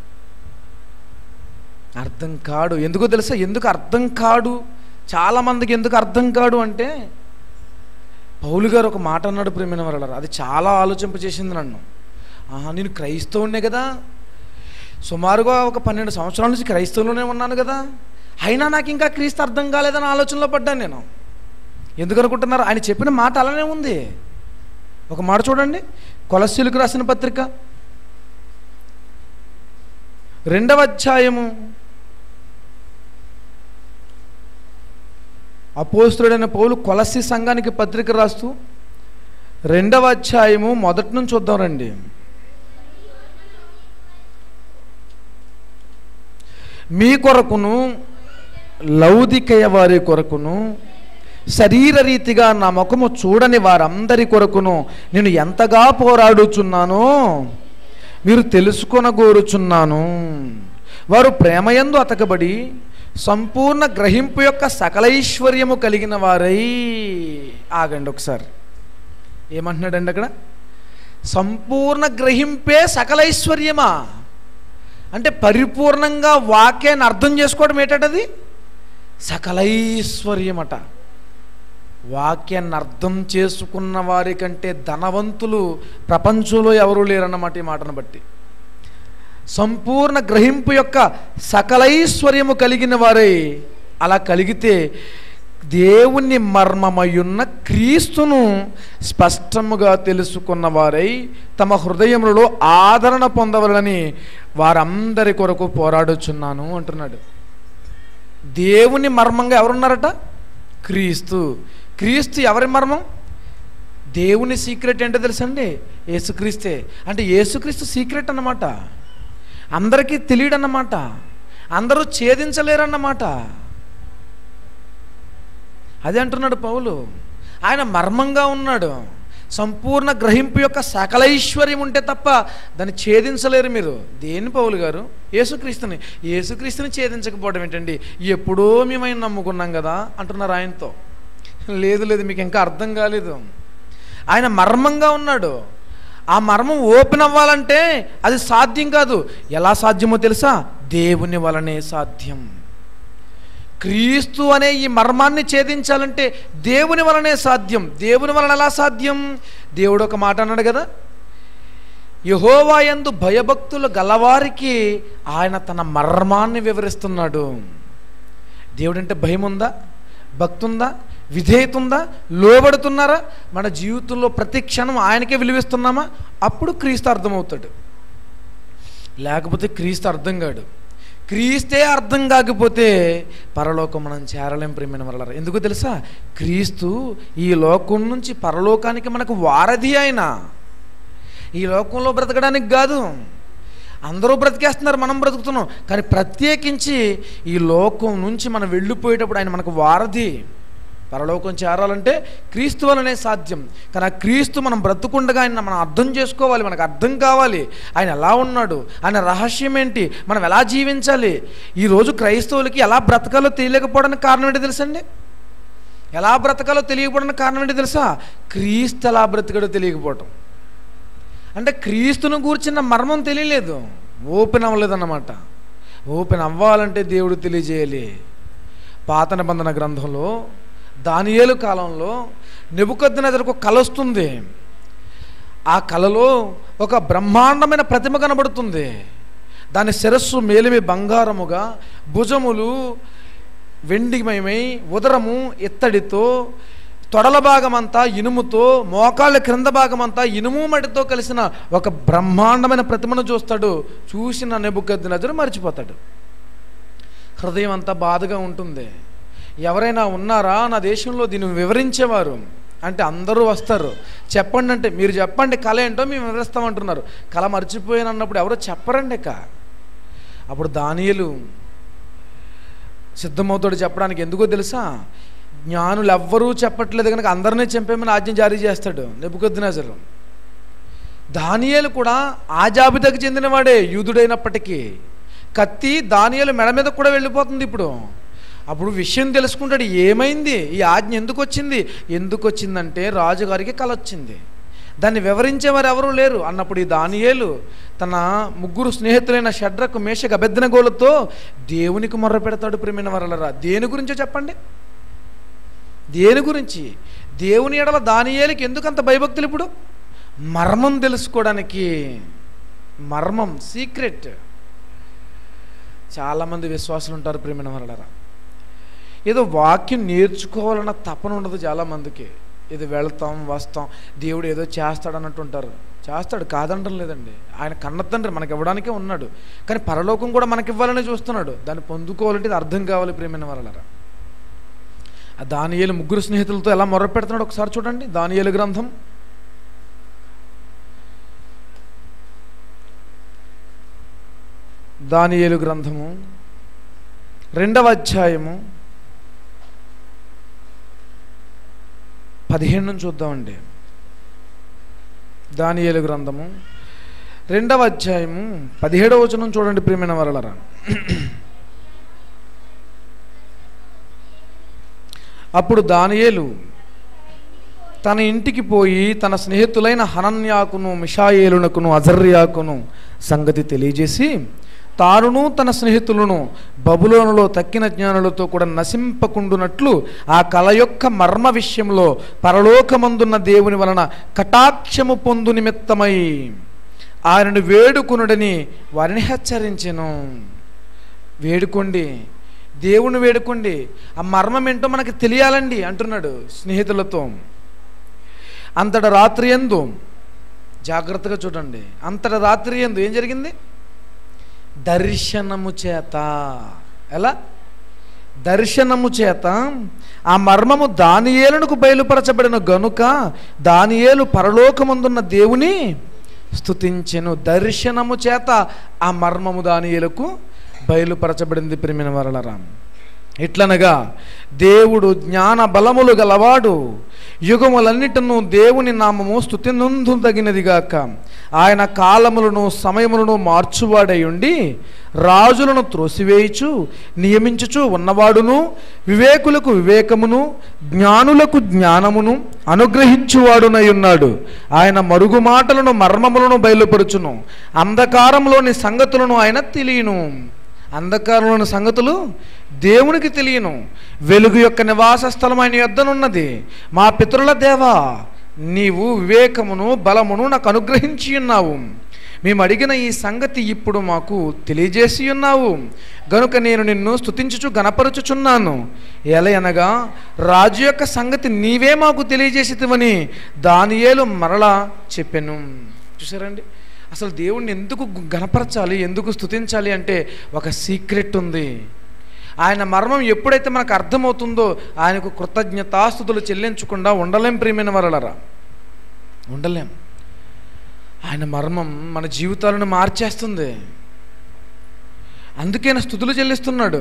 అర్థం కాడు ఎందుకో తెలుసా ఎందుకు అర్థం కాడు చాలామందికి ఎందుకు అర్థం కాడు అంటే పౌలు గారు ఒక మాట అన్నాడు ప్రేమైన వాళ్ళరా అది చాలా ఆలోచింపచేసింది నన్ను ఆహా నేను క్రైస్తవునే కదా సుమారుగా ఒక పన్నెండు సంవత్సరాల నుంచి క్రైస్తవులోనే ఉన్నాను కదా అయినా నాకు ఇంకా క్రీస్తు అర్థం కాలేదని ఆలోచనలో పడ్డాను నేను ఎందుకు అనుకుంటున్నారు ఆయన చెప్పిన మాట అలానే ఉంది ఒక మాట చూడండి కొలస్సీలకు రాసిన పత్రిక రెండవ అధ్యాయము అపోస్తుడైన పౌలు కొలసి సంఘానికి పత్రిక రాస్తూ రెండవ అధ్యాయము మొదటి నుంచి చూద్దాం రండి మీ కొరకును లౌదికయ వారి కొరకును శరీర రీతిగా నా ముఖము చూడని వారందరి కొరకును నేను ఎంతగా పోరాడుచున్నానో మీరు తెలుసుకొనగోరుచున్నాను వారు ప్రేమయందు అతకబడి సంపూర్ణ గ్రహింపు యొక్క సకలైశ్వర్యము కలిగిన వారై ఆగండి ఒకసారి ఏమంటున్నాడండి అక్కడ సంపూర్ణ గ్రహింపే సకలైశ్వర్యమా అంటే పరిపూర్ణంగా వాక్యాన్ని అర్థం చేసుకోవడం ఏంటది సకలైశ్వర్యమట వాక్యాన్ని అర్థం చేసుకున్న వారి కంటే ధనవంతులు ప్రపంచంలో ఎవరూ లేరన్నమాట ఈ మాటను బట్టి సంపూర్ణ గ్రహింపు యొక్క సకలైశ్వర్యము కలిగిన వారై అలా కలిగితే దేవుని మర్మమయున్న క్రీస్తును స్పష్టముగా తెలుసుకున్న వారై తమ హృదయములలో ఆదరణ పొందవలని వారందరి కొరకు పోరాడుచున్నాను అంటున్నాడు దేవుని మర్మంగా ఎవరున్నారట క్రీస్తు క్రీస్తు ఎవరి మర్మం దేవుని సీక్రెట్ ఏంటో తెలుసండి యేసుక్రీస్తే అంటే యేసుక్రీస్తు సీక్రెట్ అన్నమాట అందరికీ తెలియడన్నమాట అందరూ ఛేదించలేరన్నమాట అదే అంటున్నాడు పౌలు ఆయన మర్మంగా ఉన్నాడు సంపూర్ణ గ్రహింపు యొక్క సకలైశ్వర్యం ఉంటే తప్ప దాన్ని ఛేదించలేరు మీరు దేని పౌలు గారు యేసుక్రీస్తుని యేసుక్రీస్తుని ఛేదించకపోవడం ఏంటండి ఎప్పుడో మేము ఆయన నమ్ముకున్నాం కదా అంటున్నారు ఆయనతో లేదు లేదు మీకు ఇంకా అర్థం కాలేదు ఆయన మర్మంగా ఉన్నాడు ఆ మర్మం ఓపెన్ అవ్వాలంటే అది సాధ్యం కాదు ఎలా సాధ్యమో తెలుసా దేవుని వలనే సాధ్యం క్రీస్తు అనే ఈ మర్మాన్ని ఛేదించాలంటే దేవుని వలనే సాధ్యం దేవుని వలన ఎలా సాధ్యం దేవుడు ఒక మాట అన్నాడు కదా యహోవా యందు భయభక్తులు గలవారికి ఆయన తన మర్మాన్ని వివరిస్తున్నాడు దేవుడంటే భయం ఉందా భక్తి ఉందా విధేయత ఉందా లోబడుతున్నారా మన జీవితంలో ప్రతి క్షణం ఆయనకే విలువిస్తున్నామా అప్పుడు క్రీస్తు అర్థమవుతాడు లేకపోతే క్రీస్తు అర్థం కాడు క్రీస్తే అర్థం కాకపోతే పరలోకం మనం చేరలేం ప్రేమైన వల్ల ఎందుకు తెలుసా క్రీస్తు ఈ లోకం నుంచి పరలోకానికి మనకు వారధి ఆయన ఈ లోకంలో బ్రతకడానికి కాదు అందరూ బ్రతికేస్తున్నారు మనం బ్రతుకుతున్నాం కానీ ప్రత్యేకించి ఈ లోకం నుంచి మనం వెళ్ళిపోయేటప్పుడు ఆయన మనకు వారధి పరలోకం చేరాలంటే క్రీస్తు వలనే సాధ్యం కానీ ఆ క్రీస్తు మనం బ్రతుకుండగా ఆయన మనం అర్థం చేసుకోవాలి మనకు అర్థం కావాలి ఆయన ఎలా ఉన్నాడు ఆయన రహస్యం ఏంటి మనం ఎలా జీవించాలి ఈరోజు క్రైస్తవులకి ఎలా బ్రతకాలో తెలియకపోవడానికి కారణం ఏంటి తెలుసండి ఎలా బ్రతకాలో తెలియకపోవడానికి కారణం ఏంటి తెలుసా క్రీస్తు ఎలా బ్రతకాడో తెలియకపోవటం అంటే క్రీస్తును కూర్చున్న మర్మం తెలియలేదు ఓపెన్ అవ్వలేదన్నమాట ఓపెన్ అవ్వాలంటే దేవుడు తెలియజేయాలి పాత నిబంధన గ్రంథంలో దానియేలు కాలంలో నెబుకద్నెదరకు కల వస్తుంది ఆ కలలో ఒక బ్రహ్మాండమైన ప్రతిమ కనబడుతుంది దాని శిరస్సు మేలిమి బంగారముగా భుజములు వెండిమయమై ఉదరము ఇత్తడితో తొడల భాగమంతా ఇనుముతో మోకాళ్ళ క్రింద భాగమంతా ఇనుము మడితో కలిసిన ఒక బ్రహ్మాండమైన ప్రతిమను చూస్తాడు చూసిన నెబుకద్నెజరు మర్చిపోతాడు హృదయం అంతా బాధగా ఉంటుంది ఎవరైనా ఉన్నారా నా దేశంలో దీన్ని వివరించేవారు అంటే అందరూ వస్తారు చెప్పండి అంటే మీరు చెప్పండి కళ ఏంటో మేము వివరిస్తామంటున్నారు కళ మర్చిపోయాను అన్నప్పుడు ఎవరో చెప్పరండి ఇక అప్పుడు దానియలు సిద్ధమవుతాడు చెప్పడానికి ఎందుకో తెలుసా జ్ఞానులు ఎవ్వరూ చెప్పట్లేదు కనుక అందరినీ చంపేమని ఆజ్ఞ జారీ చేస్తాడు నెబుకొద్దునజరు దానియేలు కూడా ఆ జాబితాకి చెందినవాడే యూదుడైనప్పటికీ కత్తి దానియేలు మెడ మీద కూడా వెళ్ళిపోతుంది ఇప్పుడు అప్పుడు విషయం తెలుసుకుంటాడు ఏమైంది ఈ ఆజ్ఞ ఎందుకు వచ్చింది ఎందుకు వచ్చిందంటే రాజుగారికి కల వచ్చింది దాన్ని వివరించేవారు ఎవరూ లేరు అన్నప్పుడు ఈ దానియేలు తన ముగ్గురు స్నేహితులైన షడ్రకు మేషకు అభ్యర్థనగోలతో దేవునికి మొర్ర పెడతాడు ప్రేమైన వరలరా దేని గురించో చెప్పండి దేని గురించి దేవుని ఎడల దానియేలికి ఎందుకు అంత భయభక్తులు ఇప్పుడు మర్మం తెలుసుకోవడానికి మర్మం సీక్రెట్ చాలామంది విశ్వాసులు ఉంటారు ప్రేమైన వరలరా ఏదో వాక్యం నేర్చుకోవాలన్న తపన ఉండదు చాలామందికి ఇది వెళ్తాం వస్తాం దేవుడు ఏదో చేస్తాడు అన్నట్టు ఉంటారు చేస్తాడు కాదంటం లేదండి ఆయన కన్న తండ్రి మనకి ఇవ్వడానికే ఉన్నాడు కానీ పరలోకం కూడా మనకి ఇవ్వాలని చూస్తున్నాడు దాన్ని పొందుకోవాలంటే ఇది అర్థం కావాలి ప్రేమైన వరలరా ఆ దానియేలు ముగ్గురు స్నేహితులతో ఎలా మొర్ర పెడుతున్నాడు ఒకసారి చూడండి దానియేలు గ్రంథం దానియేలు గ్రంథము రెండవ అధ్యాయము పదిహేను నుంచి చూద్దామండి దానియేలు గ్రంథము రెండవ అధ్యాయము పదిహేడవ వచనం చూడండి ప్రియమైన వరలరా అప్పుడు దానియేలు తన ఇంటికి పోయి తన స్నేహితులైన హనన్యాకును మిషాయేలునకును అజర్యాకును సంగతి తెలియజేసి తానును తన స్నేహితులను బబులోనులో తక్కిన జ్ఞానులతో కూడా నశింపకుండునట్లు ఆ కళ యొక్క మర్మ విషయంలో పరలోకమందున్న దేవుని వలన కటాక్షము పొందు నిమిత్తమై ఆయనను వేడుకొనుడని వారిని హెచ్చరించెను వేడుకోండి దేవుని వేడుకోండి ఆ మర్మం ఏంటో మనకి తెలియాలండి అంటున్నాడు స్నేహితులతో అంతట రాత్రి ఎందు జాగ్రత్తగా చూడండి అంతట రాత్రి ఎందు ఏం జరిగింది దర్శనము చేత ఎలా దర్శనము చేత ఆ మర్మము దానియేలునకు బయలుపరచబడిన గనుక దానియేలు పరలోకమందున్న దేవుని స్తుతించెను దర్శనము చేత ఆ మర్మము దానియేలకు బయలుపరచబడింది ప్రేమిన వరలరాం ఎట్లనగా దేవుడు జ్ఞాన బలములు గలవాడు యుగములన్నిటను దేవుని నామము స్థుతి నందు తగినదిగాక ఆయన కాలములను సమయములను మార్చువాడై ఉండి రాజులను త్రోసివేయుచు నియమించుచు ఉన్నవాడును వివేకులకు వివేకమును జ్ఞానులకు జ్ఞానమును అనుగ్రహించువాడునై ఉన్నాడు ఆయన మరుగు మాటలను మర్మములను బయలుపరుచును అంధకారంలోని సంగతులను ఆయన తెలియను అంధకారంలోని సంగతులు దేవునికి తెలియను వెలుగు యొక్క నివాస స్థలం ఆయన యొద్దనున్నది మా పితరుల దేవా నీవు వివేకమును బలమును నాకు అనుగ్రహించి ఉన్నావు మేము అడిగిన ఈ సంగతి ఇప్పుడు మాకు తెలియజేసి ఉన్నావు గనుక నేను నిన్ను స్తుతించుచు గణపరచుచున్నాను ఎలయనగా రాజు యొక్క సంగతి నీవే మాకు తెలియజేసితివని దానియేలు మరలా చెప్పాను చూసారండి అసలు దేవుణ్ణి ఎందుకు గణపరచాలి ఎందుకు స్తుతించాలి అంటే ఒక సీక్రెట్ ఉంది ఆయన మర్మం ఎప్పుడైతే మనకు అర్థమవుతుందో ఆయనకు కృతజ్ఞతాస్థుతులు చెల్లించకుండా ఉండలేం ప్రియమైన వరలరా ఉండలేం ఆయన మర్మం మన జీవితాలను మార్చేస్తుంది అందుకే ఆయన స్థుతులు చెల్లిస్తున్నాడు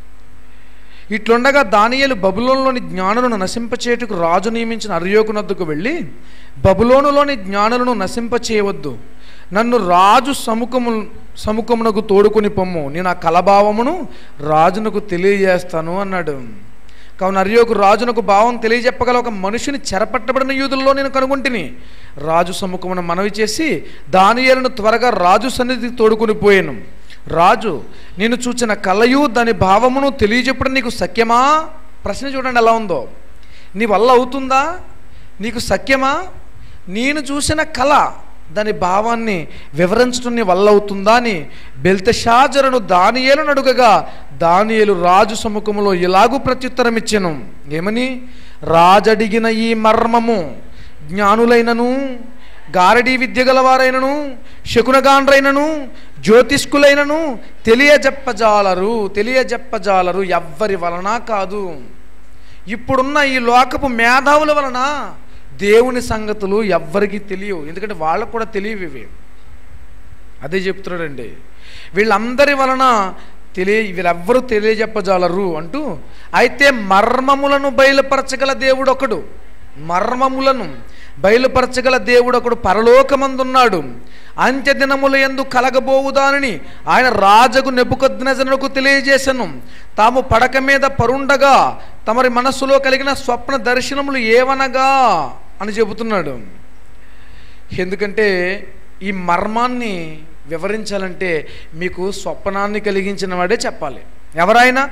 ఇట్లుండగా దానియేలు బబులోనులోని జ్ఞానులను నశింపచేటుకు రాజు నియమించిన అర్యోకునద్దుకు వెళ్ళి బబులోనులోని జ్ఞానులను నశింపచేయవద్దు నన్ను రాజు సముఖము సముఖమునకు తోడుకొని పొమ్ము నేను ఆ కలభావమును రాజునకు తెలియజేస్తాను అన్నాడు కావున అర్యోకు రాజునకు భావం తెలియజెప్పగల ఒక మనిషిని చెరపట్టబడిన యూదుల్లో నేను కనుగొంటిని రాజు సముఖమున మనవి చేసి దానియేలను త్వరగా రాజు సన్నిధికి తోడుకొని పోయాను రాజు నేను చూచిన కలయు దాని భావమును తెలియజెప్పడం నీకు సఖ్యమా ప్రశ్న చూడండి ఎలా ఉందో నీ వల్ల అవుతుందా నీకు సఖ్యమా నేను చూసిన కళ దాని భావాన్ని వివరించడం నీ వల్ల అవుతుందా అని బెల్తషాజరును దానియేలు అడుగగా దానియేలు రాజు సముఖములో ఇలాగూ ప్రత్యుత్తరం ఇచ్చాను ఏమని రాజడిగిన ఈ మర్మము జ్ఞానులైనను గారడీ విద్య గలవారైనను శకునగాండ్రైనను జ్యోతిష్కులైనను తెలియజెప్పజాలరు తెలియజెప్పజాలరు ఎవ్వరి వలన కాదు ఇప్పుడున్న ఈ లోకపు మేధావుల వలన దేవుని సంగతులు ఎవ్వరికి తెలియవు ఎందుకంటే వాళ్ళకు కూడా తెలియవు ఇవి అదే చెప్తున్నాడండి వీళ్ళందరి వలన తెలియ వీళ్ళెవ్వరూ తెలియజెప్పజాలరు అంటూ అయితే మర్మములను బయలుపరచగల దేవుడు ఒకడు మర్మములను బయలుపరచగల దేవుడు ఒకడు పరలోకమందున్నాడు అంత్యదినముల ఎందు కలగబోవుదానని ఆయన రాజగు నెబుకద్నజనులకు తెలియజేశను తాము పడక మీద పరుండగా తమరి మనస్సులో కలిగిన స్వప్న దర్శనములు ఏవనగా అని చెబుతున్నాడు ఎందుకంటే ఈ మర్మాన్ని వివరించాలంటే మీకు స్వప్నాన్ని కలిగించిన వాడే చెప్పాలి ఎవరైనా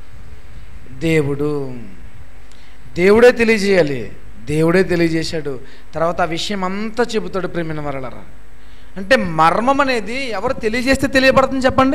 దేవుడు దేవుడే తెలియజేయాలి దేవుడే తెలియజేశాడు తర్వాత ఆ విషయం అంతా చెబుతాడు ప్రేమిన వరలరా అంటే మర్మం అనేది ఎవరు తెలియజేస్తే తెలియబడుతుంది చెప్పండి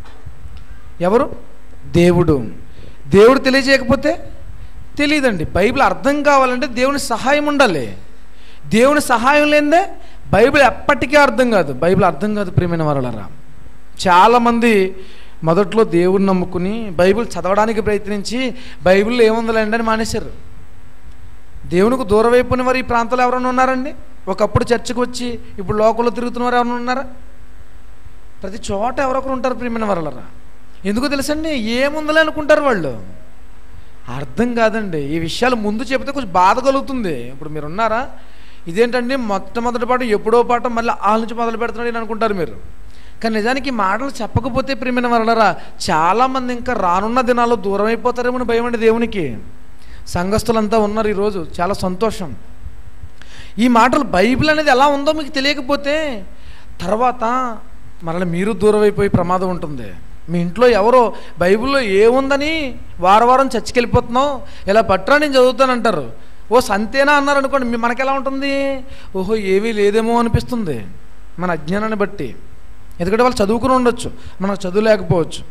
ఎవరు దేవుడు దేవుడు తెలియజేయకపోతే తెలియదండి బైబిల్ అర్థం కావాలంటే దేవుని సహాయం ఉండాలి దేవుని సహాయం లేదే బైబిల్ ఎప్పటికీ అర్థం కాదు బైబిల్ అర్థం కాదు ప్రియమైన వరలరా చాలామంది మొదట్లో దేవుడిని నమ్ముకుని బైబిల్ చదవడానికి ప్రయత్నించి బైబిల్లో ఏముందిలేండి అని మానేశారు దేవునికి దూరం అయిపోయిన వారు ఈ ప్రాంతంలో ఎవరైనా ఉన్నారండి ఒకప్పుడు చర్చకు వచ్చి ఇప్పుడు లోకంలో తిరుగుతున్న వారు ఎవరైనా ఉన్నారా ప్రతి చోట ఎవరొకరు ఉంటారు ప్రియమైన వరలరా ఎందుకో తెలుసండి ఏముందలే అనుకుంటారు వాళ్ళు అర్థం కాదండి ఈ విషయాలు ముందు చెబితే కొంచెం బాధ కలుగుతుంది ఇప్పుడు మీరు ఉన్నారా ఇదేంటండి మొట్టమొదటి పాట ఎప్పుడో పాట మళ్ళీ ఆ నుంచి మొదలు పెడుతున్నాడు అని అనుకుంటారు మీరు కానీ నిజానికి ఈ మాటలు చెప్పకపోతే ప్రియమైన వరలరా చాలామంది ఇంకా రానున్న దినాల్లో దూరం అయిపోతారేమో భయం అండి దేవునికి సంఘస్థులంతా ఉన్నారు ఈరోజు చాలా సంతోషం ఈ మాటలు బైబిల్ అనేది ఎలా ఉందో మీకు తెలియకపోతే తర్వాత మరలా మీరు దూరం అయిపోయి ప్రమాదం ఉంటుంది మీ ఇంట్లో ఎవరో బైబిల్లో ఏముందని వారం వారం చర్చికి వెళ్ళిపోతున్నావు ఇలా పట్టరా నేను చదువుతానంటారు ఓ సంతేనా అన్నారు అనుకోండి మీ మనకెలా ఉంటుంది ఓహో ఏమీ లేదేమో అనిపిస్తుంది మన అజ్ఞానాన్ని బట్టి ఎందుకంటే వాళ్ళు చదువుకుని ఉండొచ్చు మనకు చదువు లేకపోవచ్చు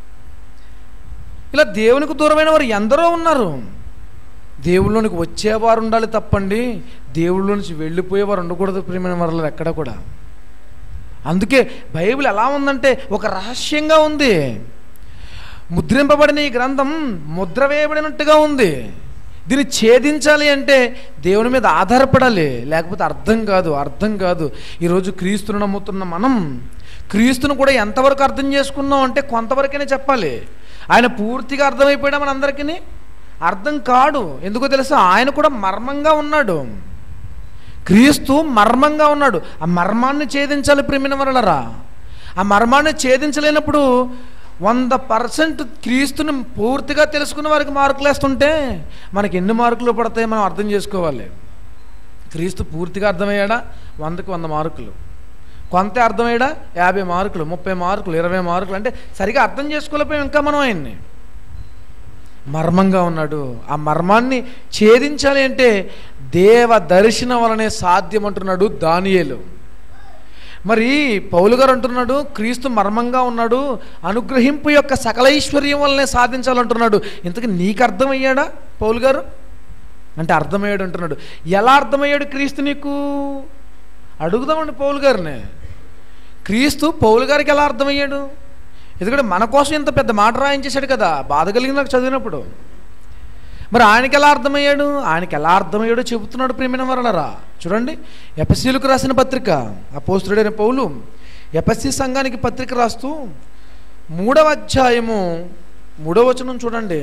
ఇలా దేవునికి దూరమైన వారు ఎందరో ఉన్నారు దేవుళ్ళలోనికి వచ్చేవారు ఉండాలి తప్పండి దేవుళ్ళ నుంచి వెళ్ళిపోయేవారు ఉండకూడదు ప్రియమైన వారు ఎక్కడ కూడా అందుకే బైబిల్ ఎలా ఉందంటే ఒక రహస్యంగా ఉంది ముద్రింపబడిన ఈ గ్రంథం ముద్ర వేయబడినట్టుగా ఉంది దీన్ని ఛేదించాలి అంటే దేవుని మీద ఆధారపడాలి లేకపోతే అర్థం కాదు అర్థం కాదు ఈరోజు క్రీస్తును నమ్ముతున్న మనం క్రీస్తును కూడా ఎంతవరకు అర్థం చేసుకున్నాం అంటే కొంతవరకైనా చెప్పాలి ఆయన పూర్తిగా అర్థమైపోయాడా మన అందరికీ అర్థం కాడు ఎందుకో తెలుసా ఆయన కూడా మర్మంగా ఉన్నాడు క్రీస్తు మర్మంగా ఉన్నాడు ఆ మర్మాన్ని ఛేదించాలి ప్రేమిన వరలరా ఆ మర్మాన్ని ఛేదించలేనప్పుడు వంద పర్సెంట్ క్రీస్తుని పూర్తిగా తెలుసుకున్న వారికి మార్కులు వేస్తుంటే మనకి ఎన్ని మార్కులు పడతాయి మనం అర్థం చేసుకోవాలి క్రీస్తు పూర్తిగా అర్థమయ్యాడా వందకి వంద మార్కులు కొంత అర్థమయ్యాడా యాభై మార్కులు ముప్పై మార్కులు ఇరవై మార్కులు అంటే సరిగా అర్థం చేసుకోలేకపోయాం ఇంకా మనం ఆయన్ని మర్మంగా ఉన్నాడు ఆ మర్మాన్ని ఛేదించాలి అంటే దేవ దర్శనం వలనే సాధ్యం అంటున్నాడు దానియేలు మరి పౌలు గారు అంటున్నాడు క్రీస్తు మర్మంగా ఉన్నాడు అనుగ్రహింపు యొక్క సకల ఐశ్వర్యం వల్లనే సాధించాలంటున్నాడు ఇంతకు నీకు అర్థమయ్యాడా పౌలు గారు అంటే అర్థమయ్యాడు అంటున్నాడు ఎలా అర్థమయ్యాడు క్రీస్తు నీకు అడుగుదామండి పౌలు గారిని క్రీస్తు పౌలు గారికి ఎలా అర్థమయ్యాడు ఎందుకంటే మన కోసం ఇంత పెద్ద మాట రాయించేశాడు కదా బాధ కలిగింది నాకు చదివినప్పుడు మరి ఆయనకి ఎలా అర్థమయ్యాడు ఆయనకి ఎలా అర్థమయ్యాడో చెబుతున్నాడు ప్రేమిన వరలరా చూడండి ఎపస్సీలకు రాసిన పత్రిక ఆ పోస్తుడైన పౌలు ఎపస్సీ సంఘానికి పత్రిక రాస్తూ మూడవ అధ్యాయము మూడవ వచనం చూడండి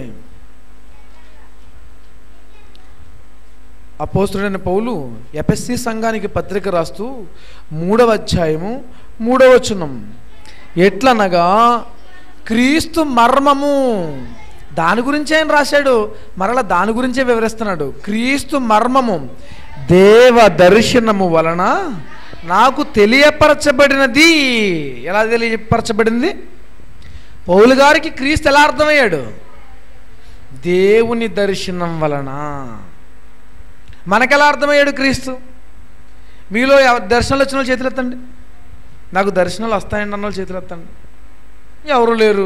అపోస్తుడైన పౌలు ఎపస్సి సంఘానికి పత్రిక రాస్తూ మూడవ అధ్యాయము మూడవ వచనం ఎట్లనగా క్రీస్తు మర్మము దాని గురించి ఆయన రాశాడు మరలా దాని గురించే వివరిస్తున్నాడు క్రీస్తు మర్మము దేవ దర్శనము వలన నాకు తెలియపరచబడినది ఎలా తెలియపరచబడింది పౌలు గారికి క్రీస్తు ఎలా అర్థమయ్యాడు దేవుని దర్శనం వలన మనకెలా అర్థమయ్యాడు క్రీస్తు మీలో ఎవ- దర్శనాలు వచ్చిన వాళ్ళు చేతులు ఎత్తండి నాకు దర్శనాలు వస్తాయండి అన్న వాళ్ళు చేతులు ఎత్తండి ఎవరు లేరు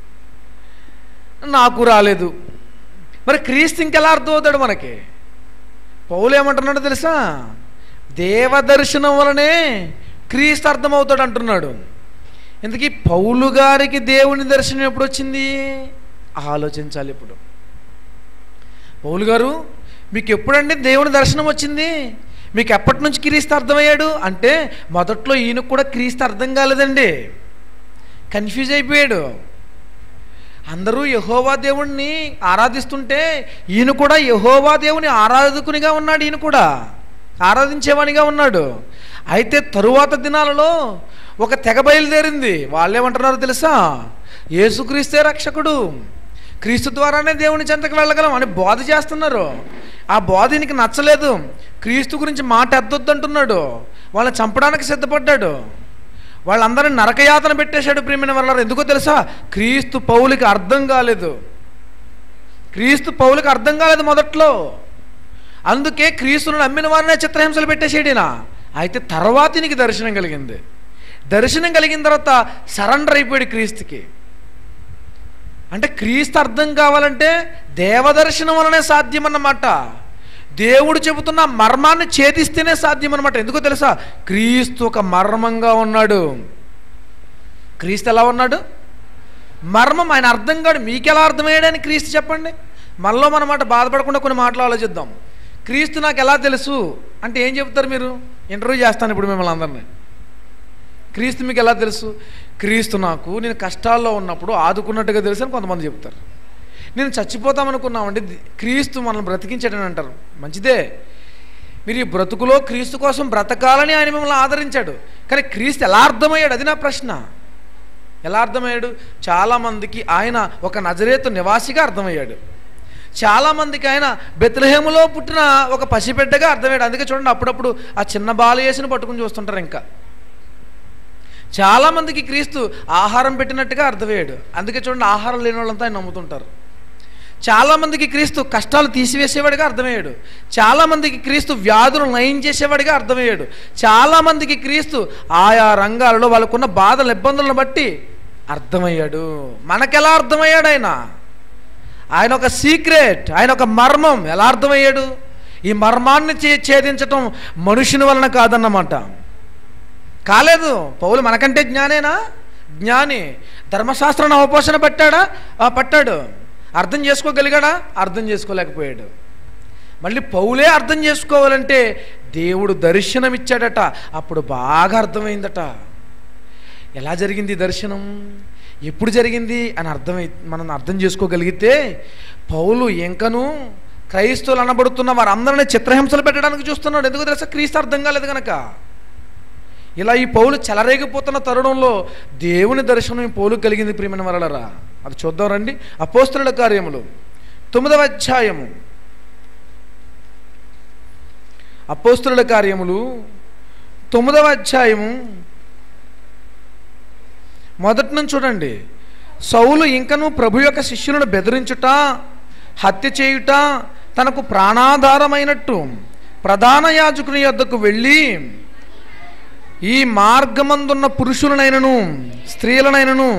నాకు రాలేదు మరి క్రీస్తు ఇంకెలా అర్థమవుతాడు మనకి పౌలు ఏమంటున్నాడో తెలుసా దేవదర్శనం వలనే క్రీస్తు అర్థమవుతాడు అంటున్నాడు ఇంతకీ పౌలు గారికి దేవుని దర్శనం ఎప్పుడు వచ్చింది ఆలోచించాలి ఇప్పుడు పౌలు గారు మీకు ఎప్పుడండి దేవుని దర్శనం వచ్చింది మీకు ఎప్పటి నుంచి క్రీస్తు అర్థమయ్యాడు అంటే మొదట్లో ఈయనకు కూడా క్రీస్తు అర్థం కాలేదండి కన్ఫ్యూజ్ అయిపోయాడు అందరూ యహోవా దేవుణ్ణి ఆరాధిస్తుంటే ఈయన కూడా యహోవా దేవుని ఆరాధకునిగా ఉన్నాడు ఈయన కూడా ఆరాధించేవానిగా ఉన్నాడు అయితే తరువాత దినాలలో ఒక తెగ బయలుదేరింది వాళ్ళేమంటున్నారో తెలుసా యేసుక్రీస్తే రక్షకుడు క్రీస్తు ద్వారానే దేవుని చెంతకు వెళ్ళగలం అని బోధ చేస్తున్నారు ఆ బోధ ఈయనకి నచ్చలేదు క్రీస్తు గురించి మాట ఎద్దొద్దు అంటున్నాడు వాళ్ళని చంపడానికి సిద్ధపడ్డాడు వాళ్ళందరిని నరకయాతన పెట్టేశాడు ప్రియమైన వాళ్ళ ఎందుకో తెలుసా క్రీస్తు పౌలికి అర్థం కాలేదు క్రీస్తు పౌలికి అర్థం కాలేదు మొదట్లో అందుకే క్రీస్తును నమ్మిన వారినే చిత్రహింసలు పెట్టేసాడినా అయితే తర్వాత ఈయనకి దర్శనం కలిగింది దర్శనం కలిగిన తర్వాత సరెండర్ అయిపోయాడు క్రీస్తుకి అంటే క్రీస్తు అర్థం కావాలంటే దేవదర్శనం వలనే సాధ్యమన్నమాట దేవుడు చెబుతున్న మర్మాన్ని ఛేదిస్తేనే సాధ్యం అనమాట ఎందుకో తెలుసా క్రీస్తు ఒక మర్మంగా ఉన్నాడు క్రీస్తు ఎలా ఉన్నాడు మర్మం ఆయన అర్థం కాడు మీకెలా అర్థమయ్యాడని క్రీస్తు చెప్పండి మనలో మన మాట బాధపడకుండా కొన్ని మాటలు ఆలోచిద్దాం క్రీస్తు నాకు ఎలా తెలుసు అంటే ఏం చెప్తారు మీరు ఇంటర్వ్యూ చేస్తాను ఇప్పుడు మిమ్మల్ని అందరినీ క్రీస్తు మీకు ఎలా తెలుసు క్రీస్తు నాకు నేను కష్టాల్లో ఉన్నప్పుడు ఆదుకున్నట్టుగా తెలుసు అని కొంతమంది చెప్తారు నేను చచ్చిపోతామనుకున్నామండి ది- క్రీస్తు మనల్ని బ్రతికించాడని అంటారు మంచిదే మీరు ఈ బ్రతుకులో క్రీస్తు కోసం బ్రతకాలని ఆయన మిమ్మల్ని ఆదరించాడు కానీ క్రీస్తు ఎలా అర్థమయ్యాడు అది నా ప్రశ్న ఎలా అర్థమయ్యాడు చాలామందికి ఆయన ఒక నజరేతు నివాసిగా అర్థమయ్యాడు చాలామందికి ఆయన బెత్లహేములో పుట్టిన ఒక పసిబిడ్డగా అర్థమయ్యాడు అందుకే చూడండి అప్పుడప్పుడు ఆ చిన్న బాలయేసుని పట్టుకుని చూస్తుంటారు ఇంకా చాలామందికి క్రీస్తు ఆహారం పెట్టినట్టుగా అర్థమయ్యాడు అందుకే చూడండి ఆహారం లేని వాళ్ళంతా ఆయన నమ్ముతుంటారు చాలామందికి క్రీస్తు కష్టాలు తీసివేసేవాడిగా అర్థమయ్యాడు చాలామందికి క్రీస్తు వ్యాధులు నయం చేసేవాడిగా అర్థమయ్యాడు చాలామందికి క్రీస్తు ఆయా రంగాలలో వాళ్ళకున్న బాధల ఇబ్బందులను బట్టి అర్థమయ్యాడు మనకెలా అర్థమయ్యాడు ఆయన ఆయన ఒక సీక్రెట్ ఆయన ఒక మర్మం ఎలా అర్థమయ్యాడు ఈ మర్మాన్ని చే ఛేదించటం మనుషుని వలన కాదన్నమాట కాలేదు పౌలు మనకంటే జ్ఞానేనా జ్ఞాని ధర్మశాస్త్రాన్ని అవపోషణ పట్టాడా ఆ, పట్టాడు అర్థం చేసుకోగలిగాడా అర్థం చేసుకోలేకపోయాడు మళ్ళీ పౌలే అర్థం చేసుకోవాలంటే దేవుడు దర్శనం ఇచ్చాడట అప్పుడు బాగా అర్థమైందట ఎలా జరిగింది ఈ దర్శనం ఎప్పుడు జరిగింది అని అర్థమై మనం అర్థం చేసుకోగలిగితే పౌలు ఇంకను క్రైస్తవులు అనబడుతున్న వారందరినీ చిత్రహింసలు పెట్టడానికి చూస్తున్నాడు ఎందుకు తెలుసా క్రీస్తు అర్థం కాలేదు కనుక ఇలా ఈ పౌలు చెలరేగిపోతున్న తరుణంలో దేవుని దర్శనం ఈ పౌలు కలిగింది ప్రియమైన వరలరా అది చూద్దాం రండి అపోస్తుల కార్యములు తొమ్మిదవ అధ్యాయము అపోస్తుల కార్యములు తొమ్మిదవ అధ్యాయము మొదటి నుంచి చూడండి సౌలు ఇంకను ప్రభు యొక్క శిష్యులను బెదిరించుట హత్య చేయుట తనకు ప్రాణాధారమైనట్టు ప్రధాన యాజకుని యొద్దకు వెళ్ళి ఈ మార్గమందున్న పురుషులనైనను స్త్రీలనైనను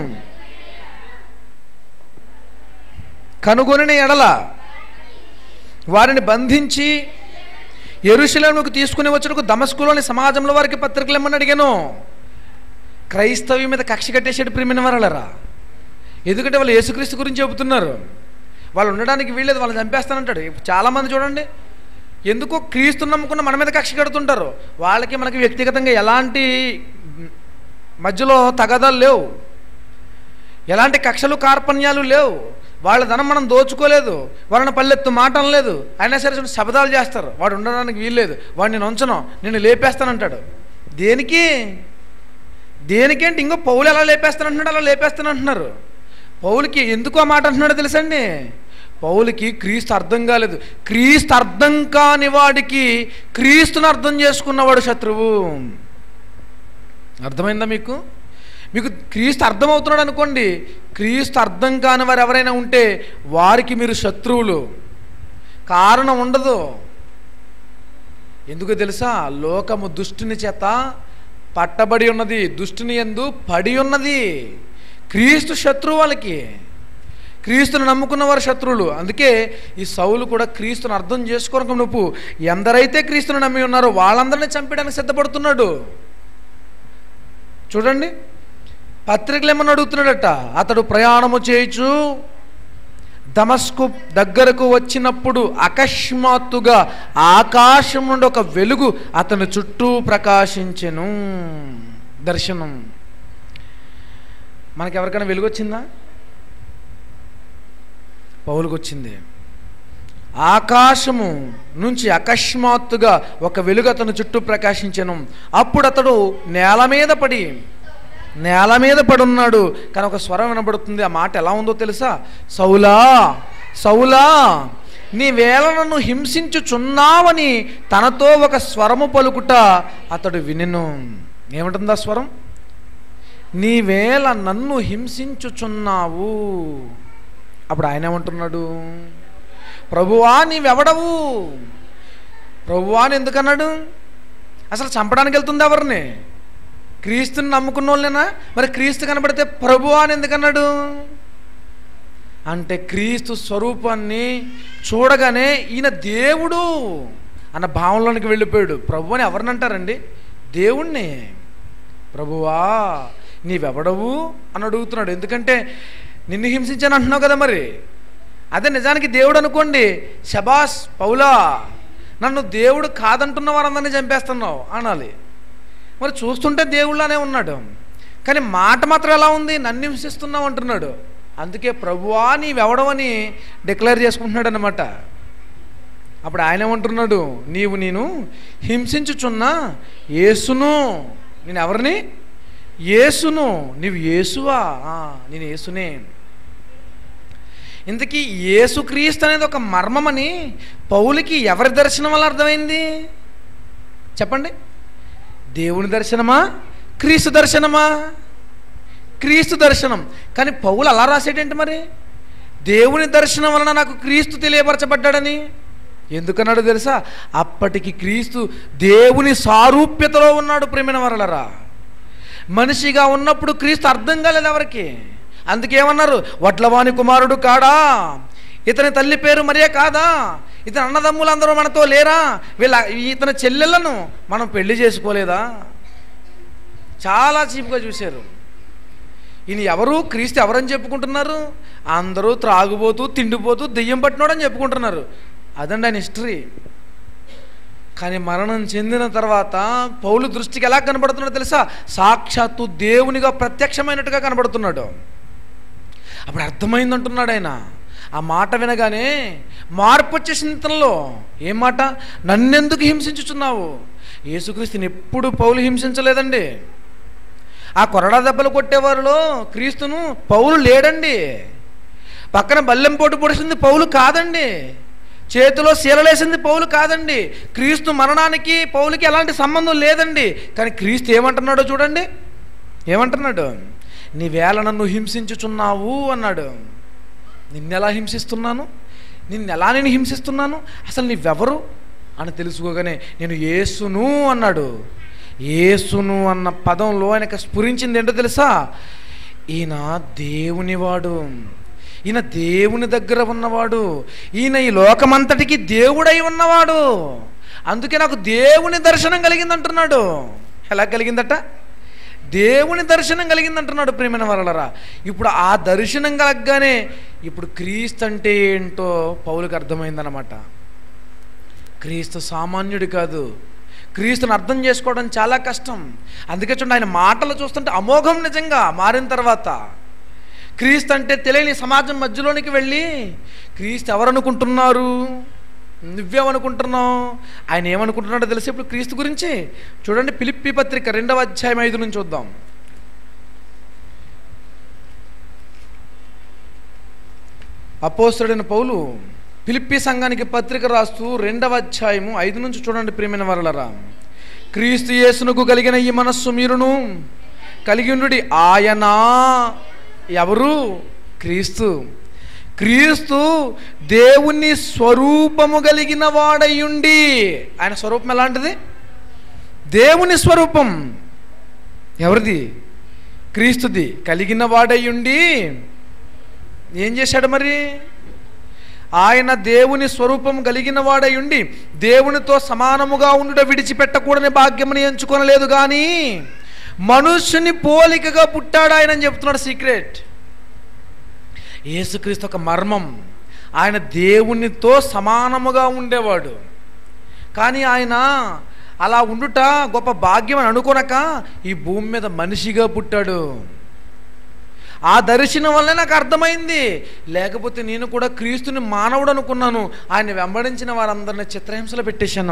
కనుగొనిన ఎడల వారిని బంధించి ఎరుశలేముకు తీసుకుని వచ్చుటకు దమస్కులోని సమాజంలో వారికి పత్రికలు ఇమ్మని అడిగాను క్రైస్తవ్యం మీద కక్ష కట్టేసాడు ప్రేమిన వరలరా ఎందుకంటే వాళ్ళు యేసుక్రీస్తు గురించి చెబుతున్నారు వాళ్ళు ఉండడానికి వీల్లేదు వాళ్ళని చంపేస్తానంటాడు చాలామంది చూడండి ఎందుకో క్రీస్తు నమ్ముకున్న మన మీద కక్ష కడుతుంటారు వాళ్ళకి మనకి వ్యక్తిగతంగా ఎలాంటి మధ్యలో తగదాలు లేవు ఎలాంటి కక్షలు కార్పణ్యాలు లేవు వాళ్ళ ధనం మనం దోచుకోలేదు వాళ్ళని పల్లెత్తు మాట అనలేదు అయినా సరే చూడండి శబదాలు చేస్తారు వాడు ఉండడానికి వీల్లేదు వాడిని నేను ఉంచను నేను లేపేస్తానంటాడు దేనికి దేనికేంటి ఇంకో పౌలు ఎలా లేపేస్తానంటున్నాడు అలా లేపేస్తానంటున్నారు పౌలుకి ఎందుకు ఆ మాట అంటున్నాడో తెలుసండి పౌలుకి క్రీస్తు అర్థం కాలేదు క్రీస్తు అర్థం కాని వాడికి క్రీస్తుని అర్థం చేసుకున్నవాడు శత్రువు అర్థమైందా మీకు మీకు క్రీస్తు అర్థమవుతున్నాడు అనుకోండి క్రీస్తు అర్థం కాని వారు ఎవరైనా ఉంటే వారికి మీరు శత్రువులు కారణం ఉండదు ఎందుకు తెలుసా లోకము దుష్టుని చేత పట్టబడి ఉన్నది దుష్టుని ఎందు పడి ఉన్నది క్రీస్తు శత్రువు వాళ్ళకి క్రీస్తుని నమ్ముకున్న వారు శత్రువులు అందుకే ఈ సౌలు కూడా క్రీస్తుని అర్థం చేసుకోనక నువ్వు ఎందరైతే క్రీస్తుని నమ్మి ఉన్నారో వాళ్ళందరినీ చంపడానికి సిద్ధపడుతున్నాడు చూడండి పత్రికలు ఏమని అడుగుతున్నాడట అతడు ప్రయాణము చేయుచు దమస్కు దగ్గరకు వచ్చినప్పుడు అకస్మాత్తుగా ఆకాశం నుండి ఒక వెలుగు అతని చుట్టూ ప్రకాశించెను దర్శనం మనకి ఎవరికైనా వెలుగు వచ్చిందా పౌలుకు వచ్చింది ఆకాశము నుంచి అకస్మాత్తుగా ఒక వెలుగు అతను చుట్టూ ప్రకాశించెను అప్పుడు అతడు నేల మీద పడి నేల మీద పడున్నాడు కానీ ఒక స్వరం వినబడుతుంది ఆ మాట ఎలా ఉందో తెలుసా సౌలా సౌలా నీ వేళ నన్ను హింసించుచున్నావని తనతో ఒక స్వరము పలుకుట అతడు వినెను ఏమంటుంది ఆ స్వరం నీ వేళ నన్ను హింసించుచున్నావు అప్పుడు ఆయన ఏమంటున్నాడు ప్రభువా నీవెవడవు ప్రభువా అని ఎందుకన్నాడు అసలు చంపడానికి వెళ్తుంది ఎవరిని క్రీస్తుని నమ్ముకున్న వాళ్ళేనా మరి క్రీస్తు కనబడితే ప్రభువా అని ఎందుకన్నాడు అంటే క్రీస్తు స్వరూపాన్ని చూడగానే ఈయన దేవుడు అన్న భావంలోనికి వెళ్ళిపోయాడు ప్రభు అని ఎవరిని అంటారండి దేవుణ్ణి ప్రభువా నీవెవడవు అని అడుగుతున్నాడు ఎందుకంటే నిన్ను హింసించాను అంటున్నావు కదా మరి అదే నిజానికి దేవుడు అనుకోండి శబాస్ పౌలా నన్ను దేవుడు కాదంటున్న వారందరినీ చంపేస్తున్నావు అనాలి మరి చూస్తుంటే దేవుళ్ళనే ఉన్నాడు కానీ మాట మాత్రం ఎలా ఉంది నన్ను హింసిస్తున్నావు అంటున్నాడు అందుకే ప్రభువా నీవెవడవని డిక్లేర్ చేసుకుంటున్నాడు అనమాట అప్పుడు ఆయన ఏమంటున్నాడు నీవు నేను హింసించుచున్న యేసును నేను ఎవరిని యేసును నీవు యేసువా ఆ, నేను యేసునే ఇంతకీ యేసుక్రీస్తు అనేది ఒక మర్మమని పౌలికి ఎవరి దర్శనం వల్ల అర్థమైంది చెప్పండి దేవుని దర్శనమా క్రీస్తు దర్శనమా క్రీస్తు దర్శనం కానీ పౌలు అలా రాసేటేంటి మరి దేవుని దర్శనం వలన నాకు క్రీస్తు తెలియపరచబడ్డాడని ఎందుకన్నాడు తెలుసా అప్పటికి క్రీస్తు దేవుని సారూప్యతలో ఉన్నాడు ప్రేమిన వరలరా మనిషిగా ఉన్నప్పుడు క్రీస్తు అర్థం కాలేదు ఎవరికి అందుకేమన్నారు వడ్లవాణి కుమారుడు కాడా ఇతని తల్లి పేరు మరియే కాదా ఇతని అన్నదమ్ములందరూ మనతో లేరా వీళ్ళ ఇతని చెల్లెళ్ళను మనం పెళ్లి చేసుకోలేదా చాలా చీప్గా చూశారు ఈయన ఎవరు క్రీస్తు ఎవరని చెప్పుకుంటున్నారు అందరూ త్రాగుబోతూ తిండిపోతూ దెయ్యం పట్టినోడని చెప్పుకుంటున్నారు అదండి ఆయన హిస్టరీ కానీ మరణం చెందిన తర్వాత పౌలు దృష్టికి ఎలా కనబడుతున్నాడో తెలుసా సాక్షాత్తు దేవునిగా ప్రత్యక్షమైనట్టుగా కనబడుతున్నాడు అప్పుడు అర్థమైంది అంటున్నాడు ఆయన ఆ మాట వినగానే మార్పు వచ్చేసింది ఇతనిలో ఏం మాట నన్నెందుకు హింసించుచున్నావు యేసుక్రీస్తుని ఎప్పుడు పౌలు హింసించలేదండి ఆ కొరడా దెబ్బలు కొట్టేవారిలో క్రీస్తును పౌలు లేడండి పక్కన బల్లెం పోటు పొడిచింది పౌలు కాదండి చేతిలో శీలలేసింది పౌలు కాదండి క్రీస్తు మరణానికి పౌలుకి ఎలాంటి సంబంధం లేదండి కానీ క్రీస్తు ఏమంటున్నాడో చూడండి ఏమంటున్నాడు నీవేళ నన్ను హింసించుచున్నావు అన్నాడు నిన్నెలా హింసిస్తున్నాను నిన్నెలా నేను హింసిస్తున్నాను అసలు నీవెవరు అని తెలుసుకోగానే నేను యేసును అన్నాడు యేసును అన్న పదంలో ఆయనకు స్ఫురించింది ఏంటో తెలుసా ఈయన దేవునివాడు ఈయన దేవుని దగ్గర ఉన్నవాడు ఈయన ఈ లోకమంతటికి దేవుడై ఉన్నవాడు అందుకే నాకు దేవుని దర్శనం కలిగింది అంటున్నాడు ఎలా కలిగిందట దేవుని దర్శనం కలిగింది అంటున్నాడు ప్రేమైన వరలరా ఇప్పుడు ఆ దర్శనం కలగగానే ఇప్పుడు క్రీస్తు అంటే ఏంటో పౌలకు అర్థమైందనమాట క్రీస్తు సామాన్యుడు కాదు క్రీస్తుని అర్థం చేసుకోవడం చాలా కష్టం అందుకే చూడండి ఆయన మాటలు చూస్తుంటే అమోఘం నిజంగా మారిన తర్వాత క్రీస్తు అంటే తెలియని సమాజం మధ్యలోనికి వెళ్ళి క్రీస్తు ఎవరనుకుంటున్నారు నువ్వేమనుకుంటున్నావు ఆయన ఏమనుకుంటున్నాడో తెలిసి ఇప్పుడు క్రీస్తు గురించి చూడండి పిలిప్పి పత్రిక రెండవ అధ్యాయం ఐదు నుంచి చూద్దాం అపోస్తుడైన పౌలు పిలిప్పి సంఘానికి పత్రిక రాస్తూ రెండవ అధ్యాయము ఐదు నుంచి చూడండి ప్రియమైన వరలరా క్రీస్తు యేసునకు కలిగిన ఈ మనస్సు మీరును కలిగి ఉండుడి ఆయన ఎవరు క్రీస్తు క్రీస్తు దేవుని స్వరూపము కలిగిన వాడయుండి ఆయన స్వరూపం ఎలాంటిది దేవుని స్వరూపం ఎవరిది క్రీస్తుది కలిగిన వాడయుండి ఏం చేశాడు మరి ఆయన దేవుని స్వరూపం కలిగిన వాడై ఉండి దేవునితో సమానముగా ఉండుట విడిచిపెట్టకూడని భాగ్యముని ఎంచుకొనలేదు కానీ మనుష్యుని పోలికగా పుట్టాడు ఆయన అని చెప్తున్నాడు సీక్రెట్ యేసుక్రీస్తు ఒక మర్మం ఆయన దేవునితో సమానముగా ఉండేవాడు కానీ ఆయన అలా ఉండుట గొప్ప భాగ్యం అని అనుకొనక ఈ భూమి మీద మనిషిగా పుట్టాడు ఆ దర్శనం వల్లే నాకు అర్థమైంది లేకపోతే నేను కూడా క్రీస్తుని మానవుడు అనుకున్నాను ఆయన వెంబడించిన వారందరిని చిత్రహింసలు పెట్టేశాను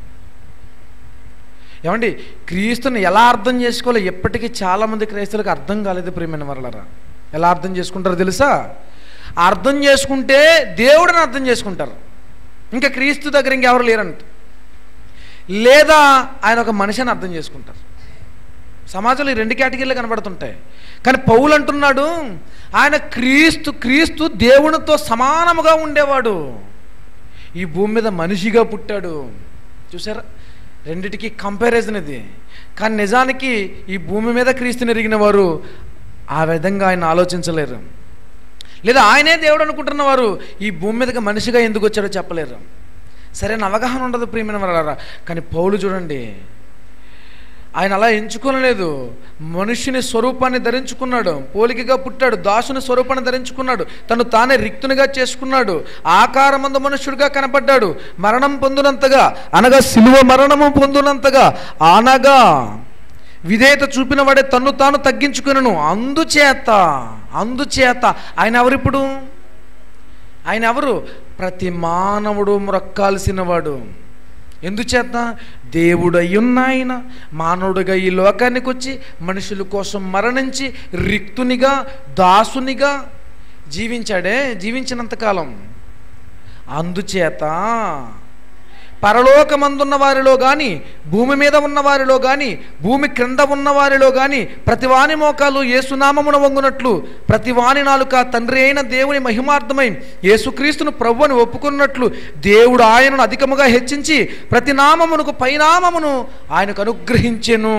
ఏమండి క్రీస్తుని ఎలా అర్థం చేసుకోవాలో ఎప్పటికీ చాలామంది క్రైస్తవులకు అర్థం కాలేదు ప్రియమైన వరలరా ఎలా అర్థం చేసుకుంటారో తెలుసా అర్థం చేసుకుంటే దేవుడిని అర్థం చేసుకుంటారు ఇంకా క్రీస్తు దగ్గర ఇంకెవరు లేరంట లేదా ఆయన ఒక మనిషిని అర్థం చేసుకుంటారు సమాజంలో ఈ రెండు కేటగిరీలు కనబడుతుంటాయి కానీ పౌలు అంటున్నాడు ఆయన క్రీస్తు క్రీస్తు దేవునితో సమానముగా ఉండేవాడు ఈ భూమి మీద మనిషిగా పుట్టాడు చూసారా రెండిటికి కంపారిజన్ ఇది కానీ నిజానికి ఈ భూమి మీద క్రీస్తుని ఎరిగిన వారు ఆ విధంగా ఆయన ఆలోచించలేరు లేదా ఆయనే దేవుడు అనుకుంటున్న వారు ఈ భూమి మీదకి మనిషిగా ఎందుకు వచ్చాడో చెప్పలేరు సరైన అవగాహన ఉండదు ప్రియమైన వారా కానీ పౌలు చూడండి ఆయన అలా ఎంచుకోనలేదు మనుష్యుని స్వరూపాన్ని ధరించుకున్నాడు పోలికగా పుట్టాడు దాసుని స్వరూపాన్ని ధరించుకున్నాడు తను తానే రిక్తునిగా చేసుకున్నాడు ఆకారమందు మనుష్యుడిగా కనపడ్డాడు మరణం పొందినంతగా అనగా సిలువ మరణము పొందినంతగా అనగా విధేయత చూపిన వాడే తన్ను తాను తగ్గించుకునను అందుచేత అందుచేత ఆయన ఎవరిప్పుడు ఆయన ఎవరు ప్రతి మానవుడు మ్రొక్కాల్సిన వాడు ఎందుచేత దేవుడయ్యున్న ఆయన మానవుడిగా ఈ లోకానికి వచ్చి మనుషుల కోసం మరణించి రిక్తునిగా దాసునిగా జీవించాడే జీవించినంతకాలం అందుచేత పరలోకమందున్న వారిలో కానీ భూమి మీద ఉన్న వారిలో కానీ భూమి క్రింద ఉన్న వారిలో కానీ ప్రతివాని మోకాలు ఏసునామమున వంగునట్లు ప్రతివాని నాలుక తండ్రి అయిన దేవుని మహిమార్థమై యేసుక్రీస్తును ప్రభువుని ఒప్పుకున్నట్లు దేవుడు ఆయనను అధికముగా హెచ్చించి ప్రతి నామమునకు పైనామమును ఆయనకు అనుగ్రహించెను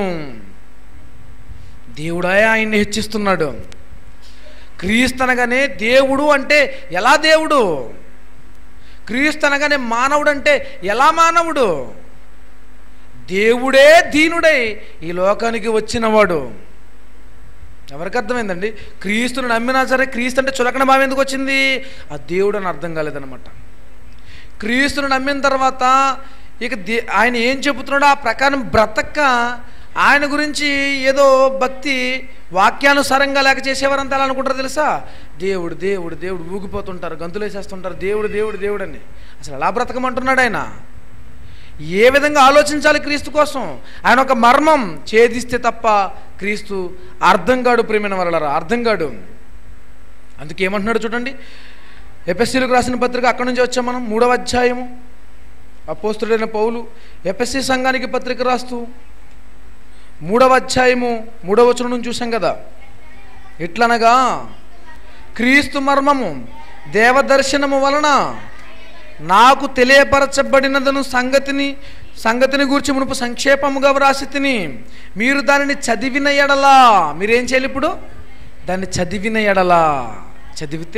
దేవుడే ఆయన్ని హెచ్చిస్తున్నాడు క్రీస్తనగానే దేవుడు అంటే ఎలా దేవుడు క్రీస్తు అనగానే మానవుడు అంటే ఎలా మానవుడు దేవుడే దీనుడై ఈ లోకానికి వచ్చినవాడు ఎవరికి అర్థమైందండి క్రీస్తుని నమ్మినా సరే క్రీస్తు అంటే చులకన భావం ఎందుకు వచ్చింది ఆ దేవుడు అని అర్థం కాలేదన్నమాట క్రీస్తుని నమ్మిన తర్వాత ఇక దే ఆయన ఏం చెబుతున్నాడో ఆ ప్రకారం బ్రతక్క ఆయన గురించి ఏదో భక్తి వాక్యానుసారంగా లేక చేసేవారంతా ఎలా అనుకుంటారు తెలుసా దేవుడు దేవుడు దేవుడు ఊగిపోతుంటారు గంతులు వేసేస్తుంటారు దేవుడు దేవుడు దేవుడు అని అసలు ఎలా బ్రతకమంటున్నాడు ఆయన ఏ విధంగా ఆలోచించాలి క్రీస్తు కోసం ఆయన ఒక మర్మం ఛేదిస్తే తప్ప క్రీస్తు అర్థం కాడు ప్రేమైన వరలరా అర్థం కాడు అందుకే ఏమంటున్నాడు చూడండి ఎపిఎస్సీలకు రాసిన పత్రిక అక్కడి నుంచి వచ్చాం మనం మూడవ అధ్యాయము అపోస్తుడైన పౌలు ఎపిఎస్సి సంఘానికి పత్రిక రాస్తూ మూడవ అధ్యాయము మూడవ వచనం నుంచి చూసాం కదా ఎట్లనగా క్రీస్తు మర్మము దేవదర్శనము వలన నాకు తెలియపరచబడినదను సంగతిని సంగతిని గురించి మునుపు సంక్షేపముగా వ్రాసి తిని మీరు దానిని చదివిన ఎడలా మీరేం చేయాలి ఇప్పుడు దాన్ని చదివిన ఎడలా చదివితే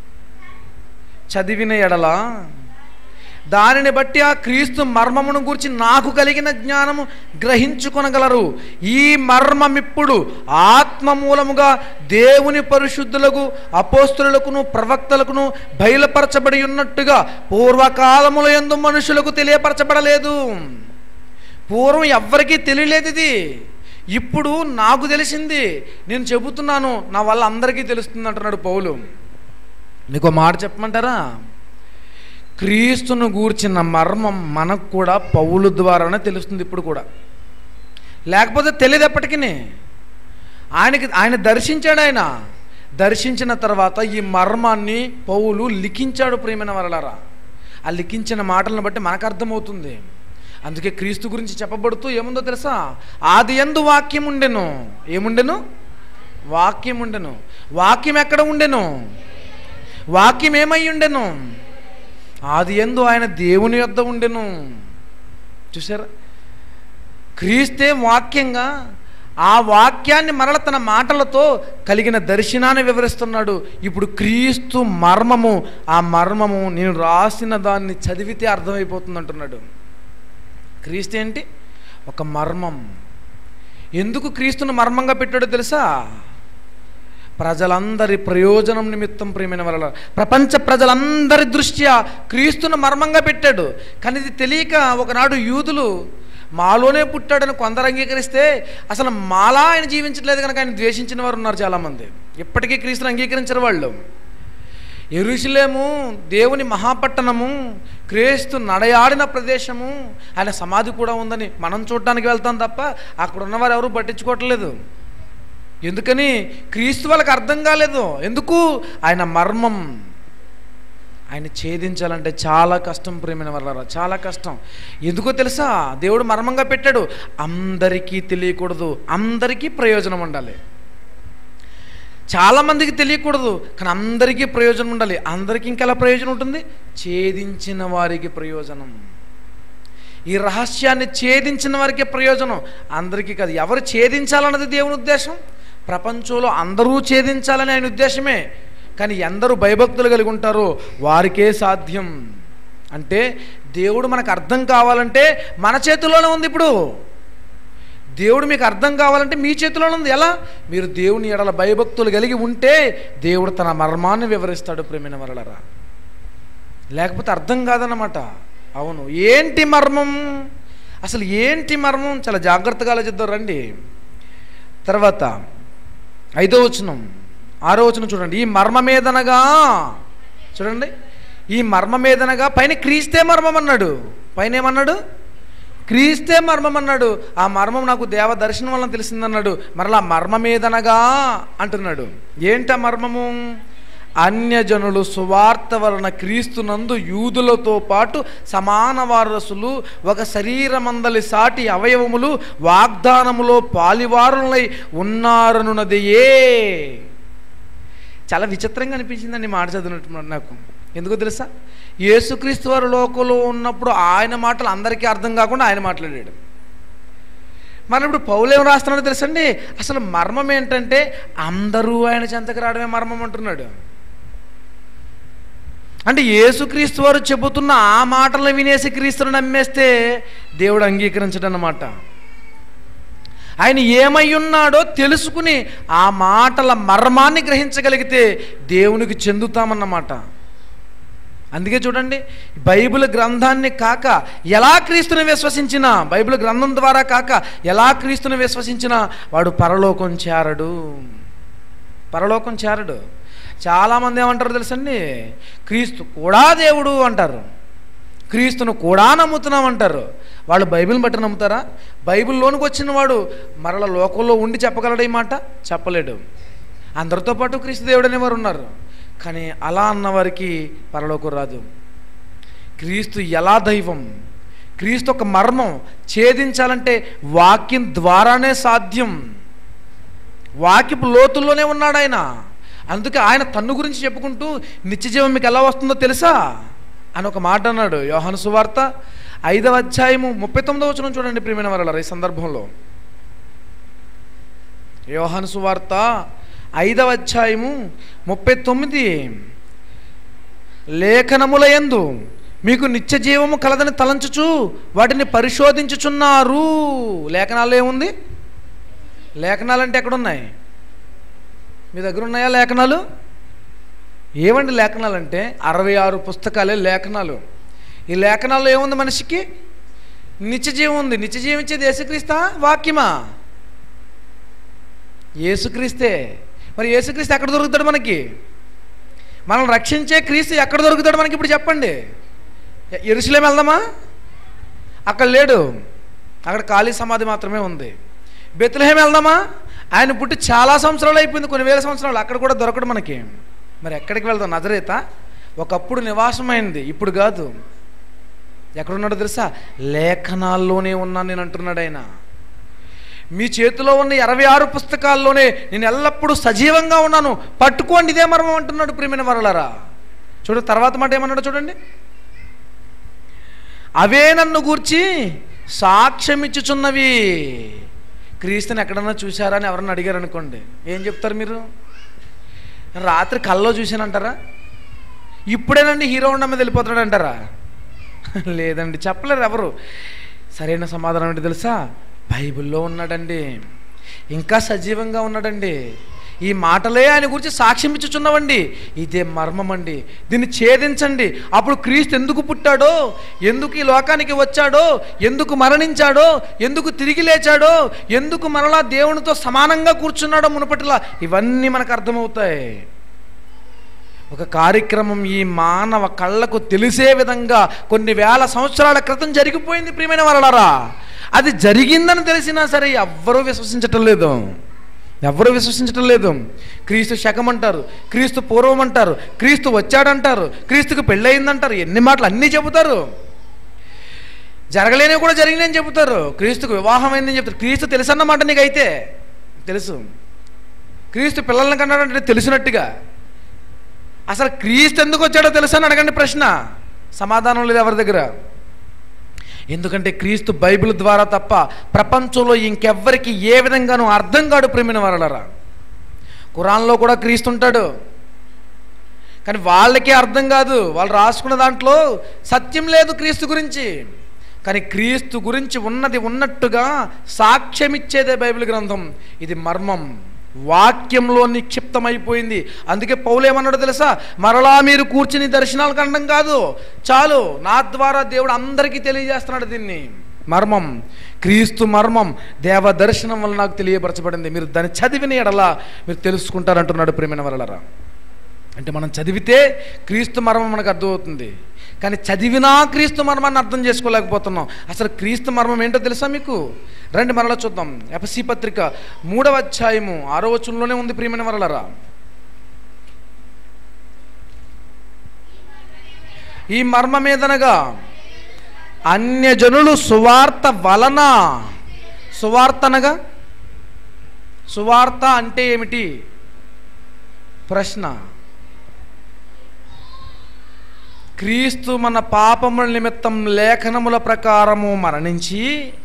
చదివిన ఎడలా దానిని బట్టి ఆ క్రీస్తు మర్మమును గురించి నాకు కలిగిన జ్ఞానము గ్రహించుకొనగలరు ఈ మర్మమిప్పుడు ఆత్మ మూలముగా దేవుని పరిశుద్ధులకు అపోస్తులకును ప్రవక్తలకును బయలుపరచబడి ఉన్నట్టుగా పూర్వకాలముల యందు మనుషులకు తెలియపరచబడలేదు పూర్వం ఎవ్వరికీ తెలియలేదు ఇది ఇప్పుడు నాకు తెలిసింది నేను చెబుతున్నాను నా వల్ల అందరికీ తెలుస్తుంది అంటున్నాడు పౌలు మీకు మాట చెప్పమంటారా క్రీస్తును గూర్చిన మర్మం మనకు కూడా పౌలు ద్వారానే తెలుస్తుంది ఇప్పుడు కూడా లేకపోతే తెలియదు ఎప్పటికీ ఆయనకి ఆయన దర్శించాడు ఆయన దర్శించిన తర్వాత ఈ మర్మాన్ని పౌలు లిఖించాడు ప్రియమైన వరలరా ఆ లిఖించిన మాటలను బట్టి మనకు అర్థమవుతుంది అందుకే క్రీస్తు గురించి చెప్పబడుతూ ఏముందో తెలుసా ఆది ఎందు వాక్యం ఉండెను ఏముండెను వాక్యం ఉండెను వాక్యం ఎక్కడ ఉండెను వాక్యం ఏమై ఉండెను ఆది ఎందు ఆయన దేవుని యొద్ద ఉండెను చూసారా క్రీస్తే వాక్యంగా ఆ వాక్యాన్ని మరల తన మాటలతో కలిగిన దర్శనాన్ని వివరిస్తున్నాడు ఇప్పుడు క్రీస్తు మర్మము ఆ మర్మము నేను రాసిన దాన్ని చదివితే అర్థమైపోతుంది అంటున్నాడు క్రీస్తు ఏంటి ఒక మర్మం ఎందుకు క్రీస్తును మర్మంగా పెట్టాడో తెలుసా ప్రజలందరి ప్రయోజనం నిమిత్తం ప్రియమైన వల్ల ప్రపంచ ప్రజలందరి దృష్ట్యా క్రీస్తును మర్మంగా పెట్టాడు కానీ ఇది తెలియక ఒకనాడు యూదులు మాలోనే పుట్టాడని కొందరు అంగీకరిస్తే అసలు మాలా ఆయన జీవించట్లేదు కనుక ఆయన ద్వేషించిన వారు ఉన్నారు చాలామంది ఇప్పటికీ క్రీస్తుని అంగీకరించిన వాళ్ళు ఎరుషులేము దేవుని మహాపట్టణము క్రీస్తు నడయాడిన ప్రదేశము ఆయన సమాధి కూడా ఉందని మనం చూడటానికి వెళ్తాం తప్ప అక్కడ ఉన్నవారు ఎవరు పట్టించుకోవట్లేదు ఎందుకని క్రీస్తు వాళ్ళకి అర్థం కాలేదు ఎందుకు ఆయన మర్మం ఆయన ఛేదించాలంటే చాలా కష్టం ప్రేమైన వల్ల చాలా కష్టం ఎందుకో తెలుసా దేవుడు మర్మంగా పెట్టాడు అందరికీ తెలియకూడదు అందరికీ ప్రయోజనం ఉండాలి చాలామందికి తెలియకూడదు కానీ అందరికీ ప్రయోజనం ఉండాలి అందరికీ ఇంకెలా ప్రయోజనం ఉంటుంది ఛేదించిన వారికి ప్రయోజనం ఈ రహస్యాన్ని ఛేదించిన వారికే ప్రయోజనం అందరికీ కాదు ఎవరు ఛేదించాలన్నది దేవుని ఉద్దేశం ప్రపంచంలో అందరూ ఛేదించాలని ఆయన ఉద్దేశమే కానీ ఎందరూ భయభక్తులు కలిగి ఉంటారో వారికే సాధ్యం అంటే దేవుడు మనకు అర్థం కావాలంటే మన చేతిలోనే ఉంది ఇప్పుడు దేవుడు మీకు అర్థం కావాలంటే మీ చేతిలోనే ఉంది ఎలా మీరు దేవుని ఎడల భయభక్తులు కలిగి ఉంటే దేవుడు తన మర్మాన్ని వివరిస్తాడు ప్రేమిన వరలరా లేకపోతే అర్థం కాదన్నమాట అవును ఏంటి మర్మం అసలు ఏంటి మర్మం చాలా జాగ్రత్తగా ఆలోచిద్దాం రండి తర్వాత ఐదో వచనం ఆరో వచనం చూడండి ఈ మర్మమేదనగా చూడండి ఈ మర్మమేదనగా పైన క్రీస్తే మర్మం అన్నాడు పైన ఏమన్నాడు క్రీస్తే మర్మం అన్నాడు ఆ మర్మం నాకు దేవ దర్శనం వలన తెలిసిందన్నాడు మరలా మర్మమేదనగా అంటున్నాడు ఏంట మర్మము అన్యజనులు సువార్త వలన క్రీస్తునందు యూదులతో పాటు సమాన వారసులు ఒక శరీరమందలి సాటి అవయవములు వాగ్దానములో పాలివారులై ఉన్నారనున్నదియే చాలా విచిత్రంగా అనిపించిందండి ఈ మాట చదివినట్టు నాకు ఎందుకో తెలుసా యేసుక్రీస్తు వారు లోకంలో ఉన్నప్పుడు ఆయన మాటలు అందరికీ అర్థం కాకుండా ఆయన మాట్లాడాడు మరి ఇప్పుడు పౌలు ఏం రాస్తున్నాడో తెలుసండి అసలు మర్మం ఏంటంటే అందరూ ఆయన చెంతకు రావడమే మర్మం అంటున్నాడు అంటే యేసుక్రీస్తు వారు చెబుతున్న ఆ మాటలను వినేసి క్రీస్తుని నమ్మేస్తే దేవుడు అంగీకరించడం అన్నమాట ఆయన ఏమై ఉన్నాడో తెలుసుకుని ఆ మాటల మర్మాన్ని గ్రహించగలిగితే దేవునికి చెందుతామన్నమాట అందుకే చూడండి బైబిల్ గ్రంథాన్ని కాక ఎలా క్రీస్తుని విశ్వసించినా బైబిల్ గ్రంథం ద్వారా కాక ఎలా క్రీస్తుని విశ్వసించినా వాడు పరలోకం చేరడు పరలోకం చేరడు చాలామంది ఏమంటారు తెలుసండి క్రీస్తు కూడా దేవుడు అంటారు క్రీస్తును కూడా నమ్ముతున్నాం అంటారు వాళ్ళు బైబిల్ని బట్టి నమ్ముతారా బైబిల్లోనికి వచ్చిన వాడు మరల లోకంలో ఉండి చెప్పగలడు ఈ మాట చెప్పలేడు అందరితో పాటు క్రీస్తు దేవుడు అనేవారు ఉన్నారు కానీ అలా అన్నవారికి పరలోకం రాదు క్రీస్తు ఎలా దైవం క్రీస్తు ఒక మర్మం ఛేదించాలంటే వాక్యం ద్వారానే సాధ్యం వాక్యపు లోతుల్లోనే ఉన్నాడు ఆయన అందుకే ఆయన తన్ను గురించి చెప్పుకుంటూ నిత్యజీవం మీకు ఎలా వస్తుందో తెలుసా అని ఒక మాట అన్నాడు యోహాను సువార్త ఐదవ అధ్యాయము ముప్పై తొమ్మిదవ వచనం చూడండి ప్రియమైన వారు ఈ సందర్భంలో యోహాను సువార్త ఐదవ అధ్యాయము ముప్పై తొమ్మిది లేఖనముల యందు మీకు నిత్య జీవము కలదని తలంచుచు వాటిని పరిశోధించుచున్నారు లేఖనాల్లో ఏముంది లేఖనాలు అంటే ఎక్కడున్నాయి మీ దగ్గర ఉన్నాయా లేఖనాలు ఏమండి లేఖనాలు అంటే అరవై ఆరు పుస్తకాలే లేఖనాలు ఈ లేఖనాల్లో ఏముంది మనిషికి నిత్య జీవం ఉంది నిత్య జీవం ఇచ్చేది యేసుక్రీస్తా వాక్యమా యేసుక్రీస్తే మరి యేసుక్రీస్తు ఎక్కడ దొరుకుతాడు మనకి మనం రక్షించే క్రీస్తు ఎక్కడ దొరుకుతాడు మనకి ఇప్పుడు చెప్పండి ఎరుసలేం వెళ్దామా అక్కడ లేడు అక్కడ ఖాళీ సమాధి మాత్రమే ఉంది బెత్లహేం వెళ్దామా ఆయన పుట్టి చాలా సంవత్సరాలు అయిపోయింది కొన్ని వేల సంవత్సరాలు అక్కడ కూడా దొరకడు మనకి మరి ఎక్కడికి వెళ్దాం నజరేత ఒకప్పుడు నివాసమైంది ఇప్పుడు కాదు ఎక్కడున్నాడో తెలుసా లేఖనాల్లోనే ఉన్నాను నేను అంటున్నాడు ఆయన మీ చేతిలో ఉన్న ఇరవై ఆరు పుస్తకాల్లోనే నేను ఎల్లప్పుడూ సజీవంగా ఉన్నాను పట్టుకోండి ఇదే మర్మం అంటున్నాడు ప్రియమైన వరలరా చూడు తర్వాత మాట ఏమన్నాడు చూడండి అవే నన్ను గూర్చి సాక్ష్యమిచ్చుచున్నవి క్రీస్తుని ఎక్కడన్నా చూశారా అని ఎవరన్నా అడిగారు అనుకోండి ఏం చెప్తారు మీరు రాత్రి కల్లో చూశానంటారా ఇప్పుడేనండి హీరో ఉండ మీద వెళ్ళిపోతున్నాడు అంటారా లేదండి చెప్పలేరు ఎవరు సరైన సమాధానం ఏంటి తెలుసా బైబిల్లో ఉన్నాడండి ఇంకా సజీవంగా ఉన్నాడండి ఈ మాటలే ఆయన గురించి సాక్ష్యం ఇచ్చుచున్నవండి ఇదే మర్మం అండి దీన్ని ఛేదించండి అప్పుడు క్రీస్తు ఎందుకు పుట్టాడో ఎందుకు ఈ లోకానికి వచ్చాడో ఎందుకు మరణించాడో ఎందుకు తిరిగి లేచాడో ఎందుకు మరలా దేవునితో సమానంగా కూర్చున్నాడో మునుపటిలా ఇవన్నీ మనకు అర్థమవుతాయి ఒక కార్యక్రమం ఈ మానవ కళ్ళకు తెలిసే విధంగా కొన్ని వేల సంవత్సరాల క్రితం జరిగిపోయింది ప్రియమైన వాళ్ళరా అది జరిగిందని తెలిసినా సరే ఎవ్వరూ విశ్వసించటం లేదు ఎవ్వరూ విశ్వసించటం లేదు క్రీస్తు శకం అంటారు క్రీస్తు పూర్వం అంటారు క్రీస్తు వచ్చాడంటారు క్రీస్తుకు పెళ్ళయిందంటారు ఎన్ని మాటలు అన్నీ చెబుతారు జరగలేనివి కూడా జరిగినాయని చెబుతారు క్రీస్తుకు వివాహం అయిందని చెప్తారు క్రీస్తు తెలుసన్నమాట నీకైతే తెలుసు క్రీస్తు పిల్లల్ని కన్నాడంటే తెలిసినట్టుగా అసలు క్రీస్తు ఎందుకు వచ్చాడో తెలుసా అని అడగండి ప్రశ్న సమాధానం లేదు ఎవరి దగ్గర ఎందుకంటే క్రీస్తు బైబిల్ ద్వారా తప్ప ప్రపంచంలో ఇంకెవ్వరికి ఏ విధంగానూ అర్థం కాడు ప్రేమిన వరలరా కురాన్లో కూడా క్రీస్తు ఉంటాడు కానీ వాళ్ళకే అర్థం కాదు వాళ్ళు రాసుకున్న దాంట్లో సత్యం లేదు క్రీస్తు గురించి కానీ క్రీస్తు గురించి ఉన్నది ఉన్నట్టుగా సాక్ష్యం ఇచ్చేదే బైబిల్ గ్రంథం ఇది మర్మం వాక్యంలో నిక్షిప్తమైపోయింది అందుకే పౌలు ఏమన్నాడో తెలుసా మరలా మీరు కూర్చుని దర్శనాలు కనడం కాదు చాలు నా ద్వారా దేవుడు అందరికీ తెలియజేస్తున్నాడు దీన్ని మర్మం క్రీస్తు మర్మం దేవ దర్శనం వల్ల నాకు తెలియపరచబడింది మీరు దాన్ని చదివిన ఎడలా మీరు తెలుసుకుంటారంటున్నాడు ప్రేమైన వలలరా అంటే మనం చదివితే క్రీస్తు మర్మం మనకు అర్థమవుతుంది కానీ చదివినా క్రీస్తు మర్మాన్ని అర్థం చేసుకోలేకపోతున్నాం అసలు క్రీస్తు మర్మం ఏంటో తెలుసా మీకు రండి మరలా చూద్దాం ఎఫసి పత్రిక మూడవ అధ్యాయము ఆరో వచనంలోనే ఉంది ప్రియమైన వరలరా ఈ మర్మమేదనగా అన్యజనులు సువార్త వలన సువార్త అనగా సువార్త అంటే ఏమిటి ప్రశ్న క్రీస్తు మన పాపముల నిమిత్తం లేఖనముల ప్రకారము మరణించి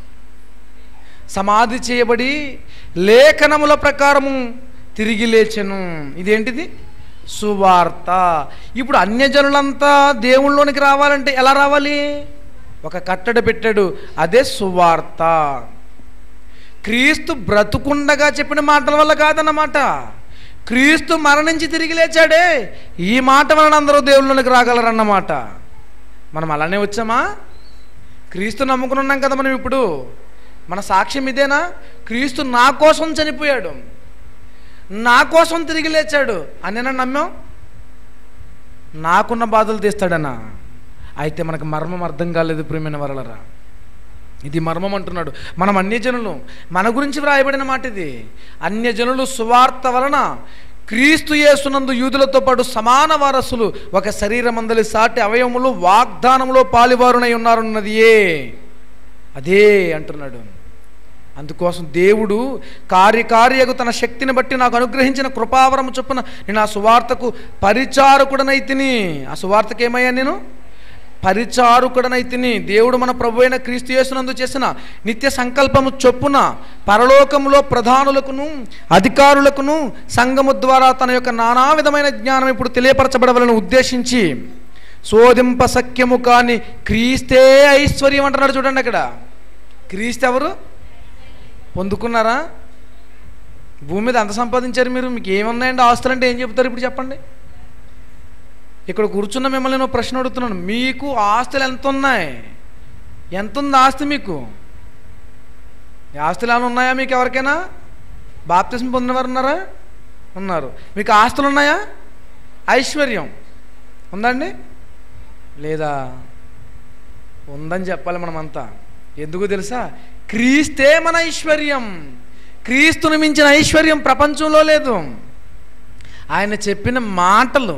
సమాధి చేయబడి లేఖనముల ప్రకారము తిరిగి లేచెను ఇదేంటిది సువార్త ఇప్పుడు అన్యజనులంతా దేవుళ్ళలోనికి రావాలంటే ఎలా రావాలి ఒక కట్టడ పెట్టాడు అదే సువార్త క్రీస్తు బ్రతుకుండగా చెప్పిన మాటల వల్ల కాదన్నమాట క్రీస్తు మరణించి తిరిగి లేచాడే ఈ మాట వలన అందరూ దేవుళ్ళలోనికి రాగలరన్నమాట మనం అలానే వచ్చామా క్రీస్తు నమ్ముకుని ఉన్నాం కదా మనం ఇప్పుడు మన సాక్ష్యం ఇదేనా క్రీస్తు నా కోసం చనిపోయాడు నా కోసం తిరిగి లేచాడు అనేనా నమ్మాం నాకున్న బాధలు తీస్తాడనా అయితే మనకు మర్మం అర్థం కాలేదు ప్రియమైన వరలరా ఇది మర్మం అంటున్నాడు మనం అన్యజనులు మన గురించి వ్రాయబడిన మాట ఇది అన్యజనులు సువార్త వలన క్రీస్తు యేసునందు యూదులతో పాటు సమాన వారసులు ఒక శరీరమందలి సాటి అవయములు వాగ్దానములో పాలివారునై ఉన్నారన్నది ఏ అదే అంటున్నాడు అందుకోసం దేవుడు కార్యకార్యకు తన శక్తిని బట్టి నాకు అనుగ్రహించిన కృపావరం చొప్పున నేను ఆ సువార్తకు పరిచారకుడనైతిని ఆ సువార్తకు ఏమయ్యా నేను పరిచారకుడనైతిని దేవుడు మన ప్రభు అయిన క్రీస్తు యేసునందు చేసిన నిత్య సంకల్పము చొప్పున పరలోకములో ప్రధానులకును అధికారులకును సంఘము ద్వారా తన యొక్క నానా విధమైన జ్ఞానం ఇప్పుడు తెలియపరచబడవలను ఉద్దేశించి శోధింప సఖ్యము కాని క్రీస్తే ఐశ్వర్యం అంటున్నాడు చూడండి అక్కడ క్రీస్తు ఎవరు పొందుకున్నారా భూమి మీద ఎంత సంపాదించారు మీరు మీకు ఏమున్నాయండి ఆస్తులు అంటే ఏం చెప్తారు ఇప్పుడు చెప్పండి ఇక్కడ కూర్చున్న మిమ్మల్ని నేను ప్రశ్న అడుగుతున్నాను మీకు ఆస్తులు ఎంత ఉన్నాయి ఎంత ఉంది ఆస్తి మీకు ఈ ఆస్తులు ఏమైనా ఉన్నాయా మీకు ఎవరికైనా బాప్తిసం పొందినవారు ఉన్నారా ఉన్నారు మీకు ఆస్తులు ఉన్నాయా ఐశ్వర్యం ఉందండి లేదా ఉందని చెప్పాలి మనమంతా ఎందుకు తెలుసా క్రీస్తే మన ఐశ్వర్యం క్రీస్తుని మించిన ఐశ్వర్యం ప్రపంచంలో లేదు ఆయన చెప్పిన మాటలు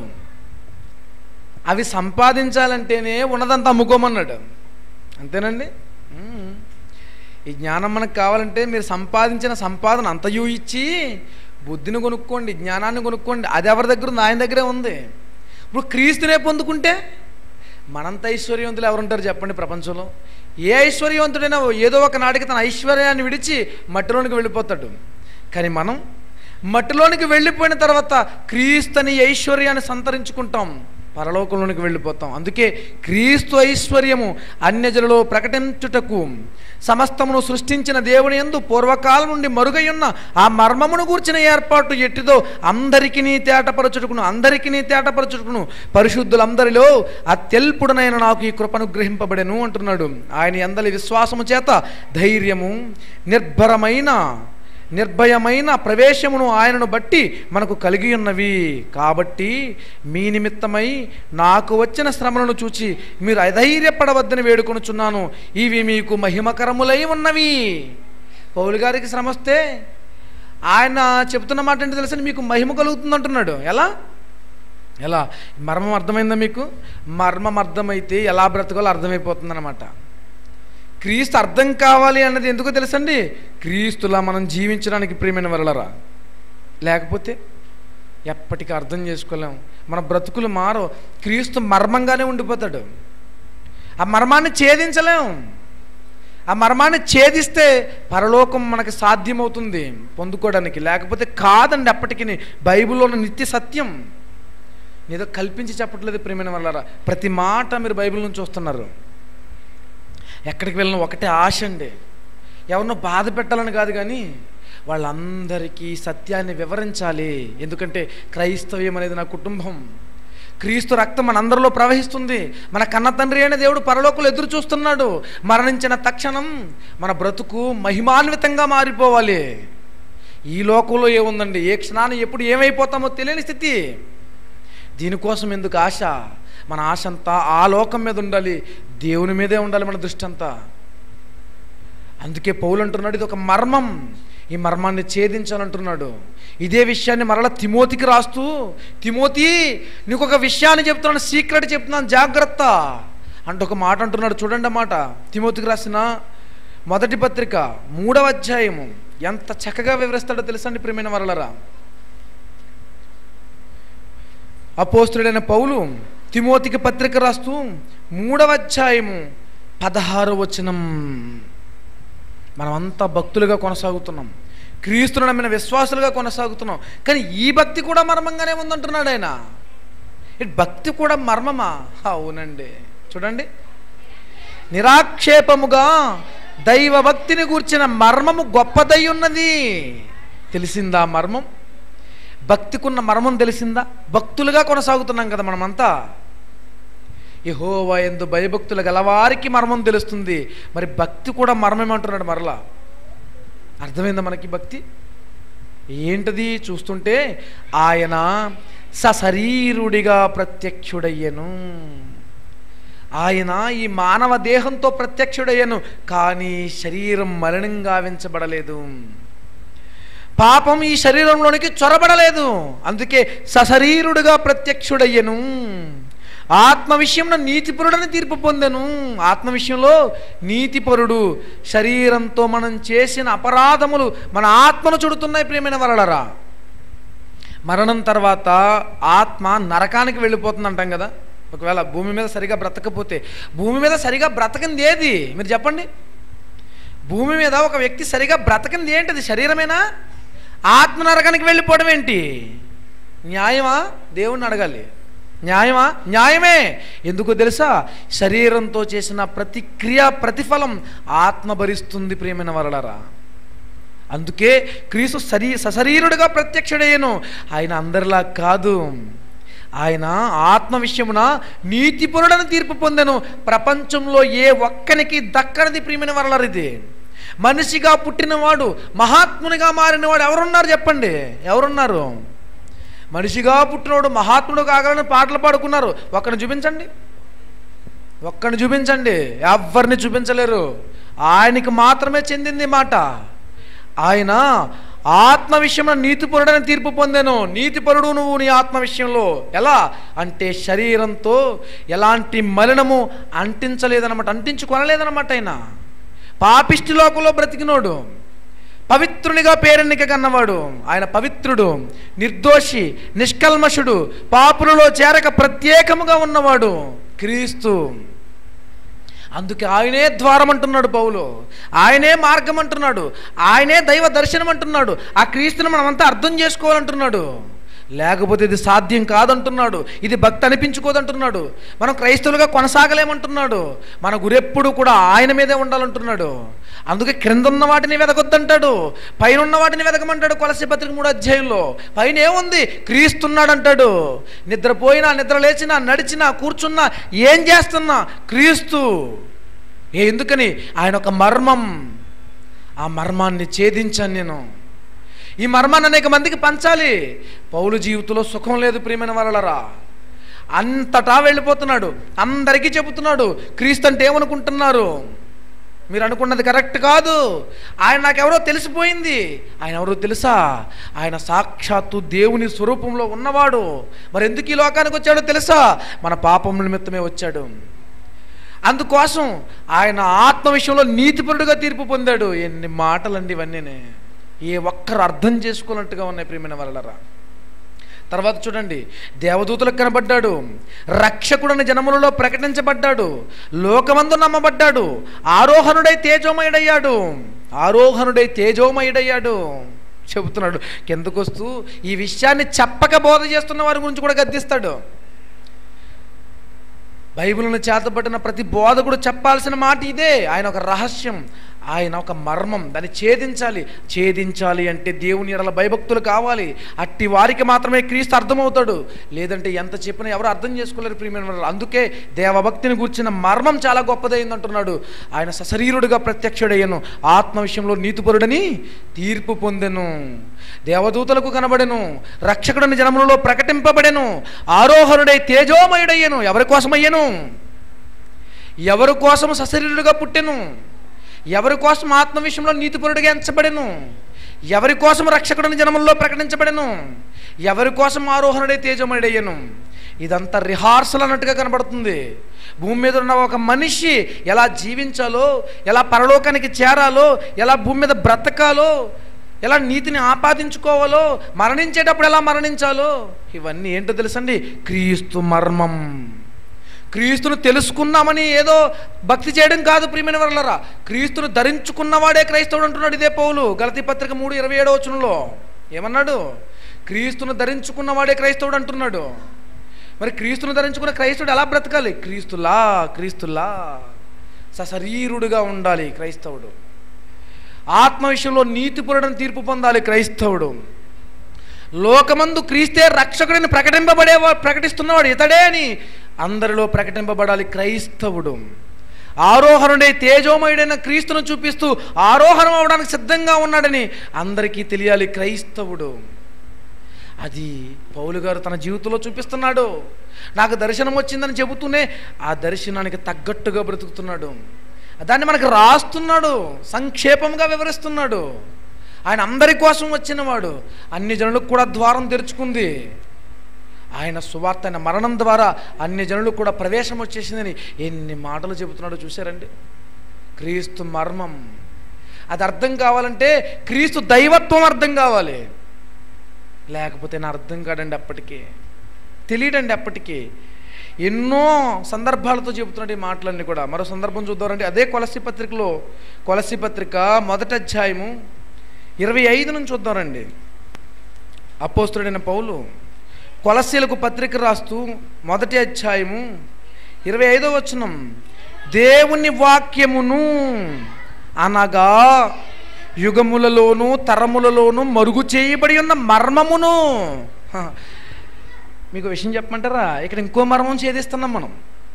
అవి సంపాదించాలంటేనే ఉన్నదంతా అమ్ముకోమన్నాడు అంతేనండి మ్మ్. ఈ జ్ఞానం మనకు కావాలంటే మీరు సంపాదించిన సంపాదన అంతయు ఇచ్చి బుద్ధిని కొనుక్కోండి జ్ఞానాన్ని కొనుక్కోండి అది ఎవరి దగ్గర ఉంది ఆయన దగ్గరే ఉంది ఇప్పుడు క్రీస్తునే పొందుకుంటే మనంత ఐశ్వర్యవంతులు ఎవరుంటారు చెప్పండి ప్రపంచంలో ఏ ఐశ్వర్యవంతుడైనా ఏదో ఒక నాటికి తన ఐశ్వర్యాన్ని విడిచి మట్టిలోనికి వెళ్ళిపోతాడు కానీ మనం మట్టిలోనికి వెళ్ళిపోయిన తర్వాత క్రీస్తుని ఐశ్వర్యాన్ని సంతరించుకుంటాం పరలోకంలోనికి వెళ్ళిపోతాం అందుకే క్రీస్తు ఐశ్వర్యము అన్యజలలో ప్రకటించుటకు సమస్తమును సృష్టించిన దేవుని యందు పూర్వకాలం నుండి మరుగై ఉన్న ఆ మర్మమును గూర్చిన ఏర్పాటు ఎట్టిదో అందరికినీ తేటపరచుటకును అందరికినీ తేటపరచుటకును పరిశుద్ధులందరిలో అత్యల్పుడనైన నాకు ఈ కృపను గ్రహింపబడెను అంటున్నాడు ఆయన అందరి విశ్వాసము చేత ధైర్యము నిర్భరమైన నిర్భయమైన ప్రవేశమును ఆయనను బట్టి మనకు కలిగి ఉన్నవి కాబట్టి మీ నిమిత్తమై నాకు వచ్చిన శ్రమలను చూచి మీరు అధైర్యపడవద్దని వేడుకొనుచున్నాను ఇవి మీకు మహిమకరములై ఉన్నవి పౌలు గారికి శ్రమ వస్తే ఆయన చెప్తున్న మాట ఏంటి తెలుసని మీకు మహిమ కలుగుతుంది అంటున్నాడు ఎలా ఎలా మర్మం అర్థమైందా మీకు మర్మం అర్థమైతే ఎలా బ్రతకాలో అర్థమైపోతుంది క్రీస్తు అర్థం కావాలి అన్నది ఎందుకో తెలుసండి క్రీస్తులా మనం జీవించడానికి ప్రియమైన వరలరా లేకపోతే ఎప్పటికీ అర్థం చేసుకోలేం మన బ్రతుకులు మారో క్రీస్తు మర్మంగానే ఉండిపోతాడు ఆ మర్మాన్ని ఛేదించలేం ఆ మర్మాన్ని ఛేదిస్తే పరలోకం మనకి సాధ్యమవుతుంది పొందుకోవడానికి లేకపోతే కాదండి అప్పటికి బైబిల్లో ఉన్న నిత్య సత్యం ఏదో కల్పించి చెప్పట్లేదు ప్రియమైన వల్లరా ప్రతి మాట మీరు బైబిల్ నుంచి చూస్తున్నారు ఎక్కడికి వెళ్ళిన ఒకటే ఆశ అండి ఎవరినో బాధ పెట్టాలని కాదు కానీ వాళ్ళందరికీ సత్యాన్ని వివరించాలి ఎందుకంటే క్రైస్తవ్యం అనేది నా కుటుంబం క్రీస్తు రక్తం మనందరిలో ప్రవహిస్తుంది మన కన్న తండ్రి అయిన దేవుడు పరలోకులు ఎదురు చూస్తున్నాడు మరణించిన తక్షణం మన బ్రతుకు మహిమాన్వితంగా మారిపోవాలి ఈ లోకంలో ఏముందండి ఏ క్షణాన్ని ఎప్పుడు ఏమైపోతామో తెలియని స్థితి దీనికోసం ఎందుకు ఆశ మన ఆశ అంతా ఆ లోకం మీద ఉండాలి దేవుని మీదే ఉండాలి మన దృష్టి అంతా అందుకే పౌలు అంటున్నాడు ఇది ఒక మర్మం ఈ మర్మాన్ని ఛేదించాలంటున్నాడు ఇదే విషయాన్ని మరలా తిమోతికి రాస్తూ తిమోతి నీకు ఒక విషయాన్ని చెప్తున్నాను సీక్రెట్ చెప్తున్నాను జాగ్రత్త అంటే ఒక మాట అంటున్నాడు చూడండి ఆ మాట తిమోతికి రాసిన మొదటి పత్రిక మూడవ అధ్యాయము ఎంత చక్కగా వివరిస్తాడో తెలుసండి ప్రియమైన వరలరా అపోస్తుడైన పౌలు తిమోతికి పత్రిక రాస్తూ మూడవ అధ్యాయము పదహారు వచనం మనమంతా భక్తులుగా కొనసాగుతున్నాం క్రీస్తును నమ్మిన విశ్వాసులుగా కొనసాగుతున్నాం కానీ ఈ భక్తి కూడా మర్మంగానే ఉందంటున్నాడు ఆయన ఈ భక్తి కూడా మర్మమా అవునండి చూడండి నిరాక్షేపముగా దైవ భక్తిని గూర్చిన మర్మము గొప్పదై ఉన్నది తెలిసిందా మర్మం భక్తికున్న మర్మం తెలిసిందా భక్తులుగా కొనసాగుతున్నాం కదా మనమంతా యహోవా ఎందు భయభక్తులు గలవారికి మర్మం తెలుస్తుంది మరి భక్తి కూడా మర్మమేమంటున్నాడు మరలా అర్థమైందా మనకి భక్తి ఏంటది చూస్తుంటే ఆయన సశరీరుడిగా ప్రత్యక్షుడయ్యను ఆయన ఈ మానవ దేహంతో ప్రత్యక్షుడయ్యను కానీ శరీరం మలినం గావించబడలేదు పాపం ఈ శరీరంలోనికి చొరబడలేదు అందుకే సశరీరుడుగా ప్రత్యక్షుడయ్యను ఆత్మ విషయంలో నీతిపరుడని తీర్పు పొందెను ఆత్మ విషయంలో నీతిపరుడు శరీరంతో మనం చేసిన అపరాధములు మన ఆత్మను చుడుతున్నాయి ప్రియమైన వరలరా మరణం తర్వాత ఆత్మ నరకానికి వెళ్ళిపోతుంది అంటాం కదా ఒకవేళ భూమి మీద సరిగా బ్రతకపోతే భూమి మీద సరిగా బ్రతకింది ఏది మీరు చెప్పండి భూమి మీద ఒక వ్యక్తి సరిగా బ్రతకింది ఏంటిది శరీరమేనా ఆత్మ నరకానికి వెళ్ళిపోవడం ఏంటి న్యాయమా దేవుణ్ణి అడగాలి న్యాయమా న్యాయమే ఎందుకో తెలుసా శరీరంతో చేసిన ప్రతి క్రియ ప్రతిఫలం ఆత్మ భరిస్తుంది ప్రియమైన వరలరా అందుకే క్రీస్తు శరీ సశరీరుడుగా ప్రత్యక్షుడయ్యను ఆయన అందరిలా కాదు ఆయన ఆత్మ విషయమున నీతిపరుడని తీర్పు పొందెను ప్రపంచంలో ఏ ఒక్కనికి దక్కనిది ప్రియమైన వరలరు ఇది మనిషిగా పుట్టినవాడు మహాత్మునిగా మారినవాడు ఎవరున్నారు చెప్పండి ఎవరున్నారు మనిషిగా పుట్టినవాడు మహాత్ముడు కాగలని పాటలు పాడుకున్నారు ఒక్కడిని చూపించండి ఒక్కడిని చూపించండి ఎవరిని చూపించలేరు ఆయనకి మాత్రమే చెందింది ఈ మాట ఆయన ఆత్మ విషయంలో నీతిపరుడని తీర్పు పొందాను నీతిపరుడు నువ్వు నీ ఆత్మ విషయంలో ఎలా అంటే శరీరంతో ఎలాంటి మలినము అంటించలేదన్నమాట అంటించుకొనలేదన్నమాట ఆయన పాపిష్టి లోకంలో బ్రతికినోడు పవిత్రునిగా పేరెన్నిక కన్నవాడు ఆయన పవిత్రుడు నిర్దోషి నిష్కల్మషుడు పాపులలో చేరక ప్రత్యేకముగా ఉన్నవాడు క్రీస్తు అందుకే ఆయనే ద్వారం అంటున్నాడు పౌలు ఆయనే మార్గం అంటున్నాడు ఆయనే దైవ దర్శనం అంటున్నాడు ఆ క్రీస్తుని మనమంతా అర్థం చేసుకోవాలంటున్నాడు లేకపోతే ఇది సాధ్యం కాదంటున్నాడు ఇది భక్తి అనిపించుకోదంటున్నాడు మనం క్రైస్తవులుగా కొనసాగలేమంటున్నాడు మన గురెప్పుడు కూడా ఆయన మీదే ఉండాలంటున్నాడు అందుకే క్రింద ఉన్న వాటిని వెదకొద్దంటాడు పైన ఉన్న వాటిని వెదకమంటాడు కొలసి పత్రిక మూడు అధ్యాయంలో పైన ఏముంది క్రీస్తున్నాడు అంటాడు నిద్రపోయినా నిద్ర లేచినా నడిచినా కూర్చున్నా ఏం చేస్తున్నా క్రీస్తు ఏ ఎందుకని ఆయన ఒక మర్మం ఆ మర్మాన్ని ఛేదించాను నేను ఈ మర్మాన్ని అనేక మందికి పంచాలి పౌలు జీవితంలో సుఖం లేదు ప్రియమైన వాళ్ళరా అంతటా వెళ్ళిపోతున్నాడు అందరికీ చెబుతున్నాడు క్రీస్తు అంటే ఏమనుకుంటున్నారు మీరు అనుకున్నది కరెక్ట్ కాదు ఆయన నాకెవరో తెలిసిపోయింది ఆయన ఎవరో తెలుసా ఆయన సాక్షాత్తు దేవుని స్వరూపంలో ఉన్నవాడు మరి ఎందుకు ఈ లోకానికి వచ్చాడో తెలుసా మన పాపం నిమిత్తమే వచ్చాడు అందుకోసం ఆయన ఆత్మ విషయంలో నీతిపరుడుగా తీర్పు పొందాడు ఎన్ని మాటలండి ఇవన్నీ ఏ ఒక్కరు అర్థం చేసుకోనట్టుగా ఉన్నాయి ప్రియమైన వలలరా తర్వాత చూడండి దేవదూతలకు కనబడ్డాడు రక్షకుడని జనములలో ప్రకటించబడ్డాడు లోకమందు నమ్మబడ్డాడు ఆరోహణుడై తేజోమయుడయ్యాడు ఆరోహణుడై తేజోమయుడయ్యాడు చెబుతున్నాడు కిందకొస్తూ ఈ విషయాన్ని చెప్పక బోధ చేస్తున్న వారి గురించి కూడా గద్దిస్తాడు బైబిల్ను చేతబట్టిన ప్రతి బోధకుడు చెప్పాల్సిన మాట ఇదే ఆయన ఒక రహస్యం ఆయన ఒక మర్మం దాన్ని ఛేదించాలి ఛేదించాలి అంటే దేవుని ఎడల భయభక్తులు కావాలి అట్టి వారికి మాత్రమే క్రీస్తు అర్థమవుతాడు లేదంటే ఎంత చెప్పినా ఎవరు అర్థం చేసుకోలేరు ప్రియమైన వారు. అందుకే దేవభక్తిని గుర్చిన మర్మం చాలా గొప్పదైంది అంటున్నాడు ఆయన సశరీరుడుగా ప్రత్యక్షుడయ్యను ఆత్మ విషయంలో నీతిపరుడని తీర్పు పొందెను దేవదూతలకు కనబడెను రక్షకుడిని జనములలో ప్రకటింపబడెను ఆరోహణుడై తేజోమయుడయ్యను ఎవరి కోసమయ్యను ఎవరి కోసం సశరీరుడుగా పుట్టెను ఎవరి కోసం ఆత్మ విషయంలో నీతిపరుడిగా ఎంచబడెను ఎవరి కోసం రక్షకుడిని జనముల్లో ప్రకటించబడెను ఎవరి కోసం ఆరోహణుడై తేజమయుడయ్యను ఇదంతా రిహార్సల్ అన్నట్టుగా కనబడుతుంది భూమి మీద ఉన్న ఒక మనిషి ఎలా జీవించాలో ఎలా పరలోకానికి చేరాలో ఎలా భూమి మీద బ్రతకాలో ఎలా నీతిని ఆపాదించుకోవాలో మరణించేటప్పుడు ఎలా మరణించాలో ఇవన్నీ ఏంటో తెలుసండి క్రీస్తు మర్మం క్రీస్తును తెలుసుకున్నామని ఏదో భక్తి చేయడం కాదు ప్రియమైన వరలరా క్రీస్తును ధరించుకున్నవాడే క్రైస్తవుడు అంటున్నాడు ఇదే పౌలు గలతి పత్రిక మూడు ఇరవై ఏడో వచనంలో ఏమన్నాడు క్రీస్తును ధరించుకున్నవాడే క్రైస్తవుడు అంటున్నాడు మరి క్రీస్తును ధరించుకున్న క్రైస్తవుడు ఎలా బ్రతకాలి క్రీస్తులా క్రీస్తులా సశరీరుడుగా ఉండాలి క్రైస్తవుడు ఆత్మ విషయంలో నీతిపరుడని తీర్పు పొందాలి క్రైస్తవుడు లోకమందు క్రీస్తే రక్షకుడిని ప్రకటింపబడే ప్రకటిస్తున్నవాడు ఇతడే అని అందరిలో ప్రకటింపబడాలి క్రైస్తవుడు ఆరోహణుడే తేజోమయుడైన క్రీస్తును చూపిస్తూ ఆరోహణం అవడానికి సిద్ధంగా ఉన్నాడని అందరికీ తెలియాలి క్రైస్తవుడు అది పౌలు గారు తన జీవితంలో చూపిస్తున్నాడు నాకు దర్శనం వచ్చిందని చెబుతూనే ఆ దర్శనానికి తగ్గట్టుగా బ్రతుకుతున్నాడు దాన్ని మనకు రాస్తున్నాడు సంక్షేపంగా వివరిస్తున్నాడు ఆయన అందరి కోసం వచ్చినవాడు అన్ని జనులకు కూడా ద్వారం తెరుచుకుంది ఆయన సువార్త ఆయన మరణం ద్వారా అన్ని జనులకు కూడా ప్రవేశం వచ్చేసిందని ఎన్ని మాటలు చెబుతున్నాడో చూశారండి క్రీస్తు మర్మం అది అర్థం కావాలంటే క్రీస్తు దైవత్వం అర్థం కావాలి లేకపోతే నా అర్థం కాడండి అప్పటికే తెలియడండి అప్పటికి ఎన్నో సందర్భాలతో చెబుతున్నాడు ఈ మాటలన్నీ కూడా మరో సందర్భం చూద్దామంటే అదే కొలసి పత్రికలో కొలసి పత్రిక మొదటి అధ్యాయము ఇరవై ఐదు నుంచి చూద్దామండి అపోస్తుడైన పౌలు కొలసీలకు పత్రిక రాస్తూ మొదటి అధ్యాయము ఇరవై ఐదో వచనం దేవుని వాక్యమును అనగా యుగములలోను తరములలోను మరుగు చేయబడి ఉన్న మర్మమును హ, మీకు విషయం చెప్పమంటారా ఇక్కడ ఇంకో మర్మం ఛేదిస్తున్నాం మనం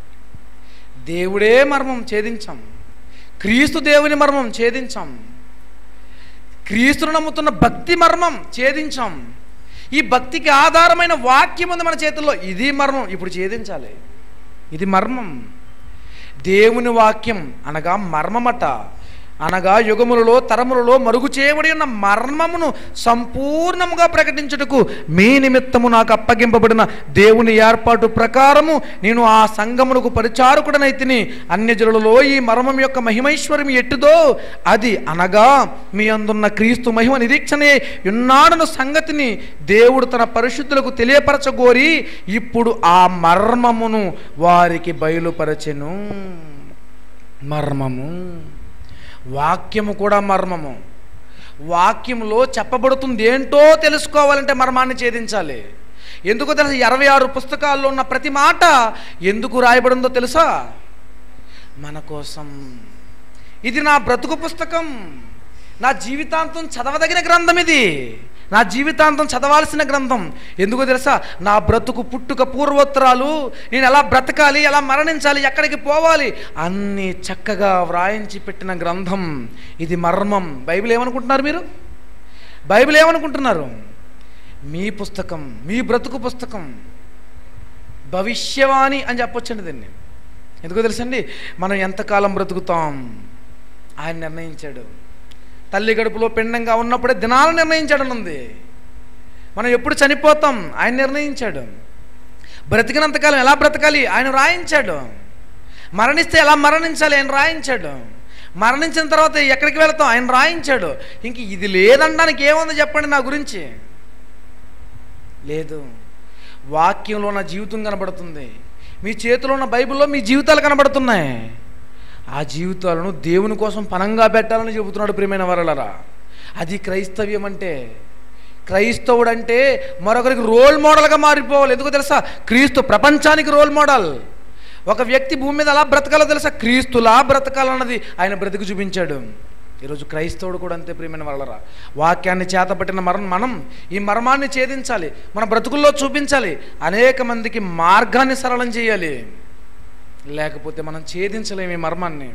దేవుడే మర్మం ఛేదించాం క్రీస్తు దేవుని మర్మం ఛేదించాం క్రీస్తును నమ్ముతున్న భక్తి మర్మం ఛేదించాం ఈ భక్తికి ఆధారమైన వాక్యం ఉంది మన చేతుల్లో ఇది మర్మం ఇప్పుడు ఛేదించాలి ఇది మర్మం దేవుని వాక్యం అనగా మర్మమట అనగా యుగములలో తరములలో మరుగు చేయబడి ఉన్న మర్మమును సంపూర్ణముగా ప్రకటించుటకు మీ నిమిత్తము నాకు అప్పగింపబడిన దేవుని ఏర్పాటు ప్రకారము నేను ఆ సంగమునకు పరిచారకుడనైతిని అన్యజనులలో ఈ మర్మం యొక్క మహిమైశ్వర్యం ఎట్టుదో అది అనగా మీ అందున్న క్రీస్తు మహిమ నిరీక్షణే ఉన్నాడను సంగతిని దేవుడు తన పరిశుద్ధులకు తెలియపరచగోరి ఇప్పుడు ఆ మర్మమును వారికి బయలుపరచెను మర్మము వాక్యము కూడా మర్మము వాక్యంలో చెప్పబడుతుంది ఏంటో తెలుసుకోవాలంటే మర్మాన్ని ఛేదించాలి ఎందుకో తెలుసా ఇరవై ఆరు పుస్తకాల్లో ఉన్న ప్రతి మాట ఎందుకు రాయబడిందో తెలుసా మన కోసం ఇది నా బ్రతుకు పుస్తకం నా జీవితాంతం చదవదగిన గ్రంథం ఇది నా జీవితాంతం చదవాల్సిన గ్రంథం ఎందుకో తెలుసా నా బ్రతుకు పుట్టుక పూర్వోత్తరాలు నేను ఎలా బ్రతకాలి ఎలా మరణించాలి ఎక్కడికి పోవాలి అన్నీ చక్కగా వ్రాయించి పెట్టిన గ్రంథం ఇది మర్మం బైబిల్ ఏమనుకుంటున్నారు మీరు బైబిల్ ఏమనుకుంటున్నారు మీ పుస్తకం మీ బ్రతుకు పుస్తకం భవిష్యవాణి అని చెప్పొచ్చండి దీన్ని ఎందుకో తెలుసండి మనం ఎంతకాలం బ్రతుకుతాం ఆయన నిర్ణయించాడు తల్లి గడుపులో పిండంగా ఉన్నప్పుడే దినాలు నిర్ణయించాడని ఉంది మనం ఎప్పుడు చనిపోతాం ఆయన నిర్ణయించాడు బ్రతికినంతకాలం ఎలా బ్రతకాలి ఆయన రాయించాడు మరణిస్తే ఎలా మరణించాలి ఆయన రాయించాడు మరణించిన తర్వాత ఎక్కడికి వెళతాం ఆయన రాయించాడు ఇంక ఇది లేదనడానికి ఏముంది చెప్పండి నా గురించి లేదు వాక్యంలో నా జీవితం కనబడుతుంది మీ చేతిలో ఉన్న బైబిల్లో మీ జీవితాలు కనబడుతున్నాయి ఆ జీవితాలను దేవుని కోసం పనంగా పెట్టాలని చెబుతున్నాడు ప్రియమైన వరలరా అది క్రైస్తవ్యం అంటే క్రైస్తవుడు అంటే మరొకరికి రోల్ మోడల్గా మారిపోవాలి ఎందుకో తెలుసా క్రీస్తు ప్రపంచానికి రోల్ మోడల్ ఒక వ్యక్తి భూమి మీద ఎలా బ్రతకాలో తెలుసా క్రీస్తులా బ్రతకాలన్నది ఆయన బ్రతికి చూపించాడు ఈరోజు క్రైస్తవుడు కూడా అంతే ప్రియమైన వాళ్ళరా వాక్యాన్ని చేతపట్టిన మరం మనం ఈ మర్మాన్ని ఛేదించాలి మన బ్రతుకుల్లో చూపించాలి అనేక మందికి మార్గాన్ని సరళం చేయాలి లేకపోతే మనం ఛేదించలేము ఈ మర్మాన్ని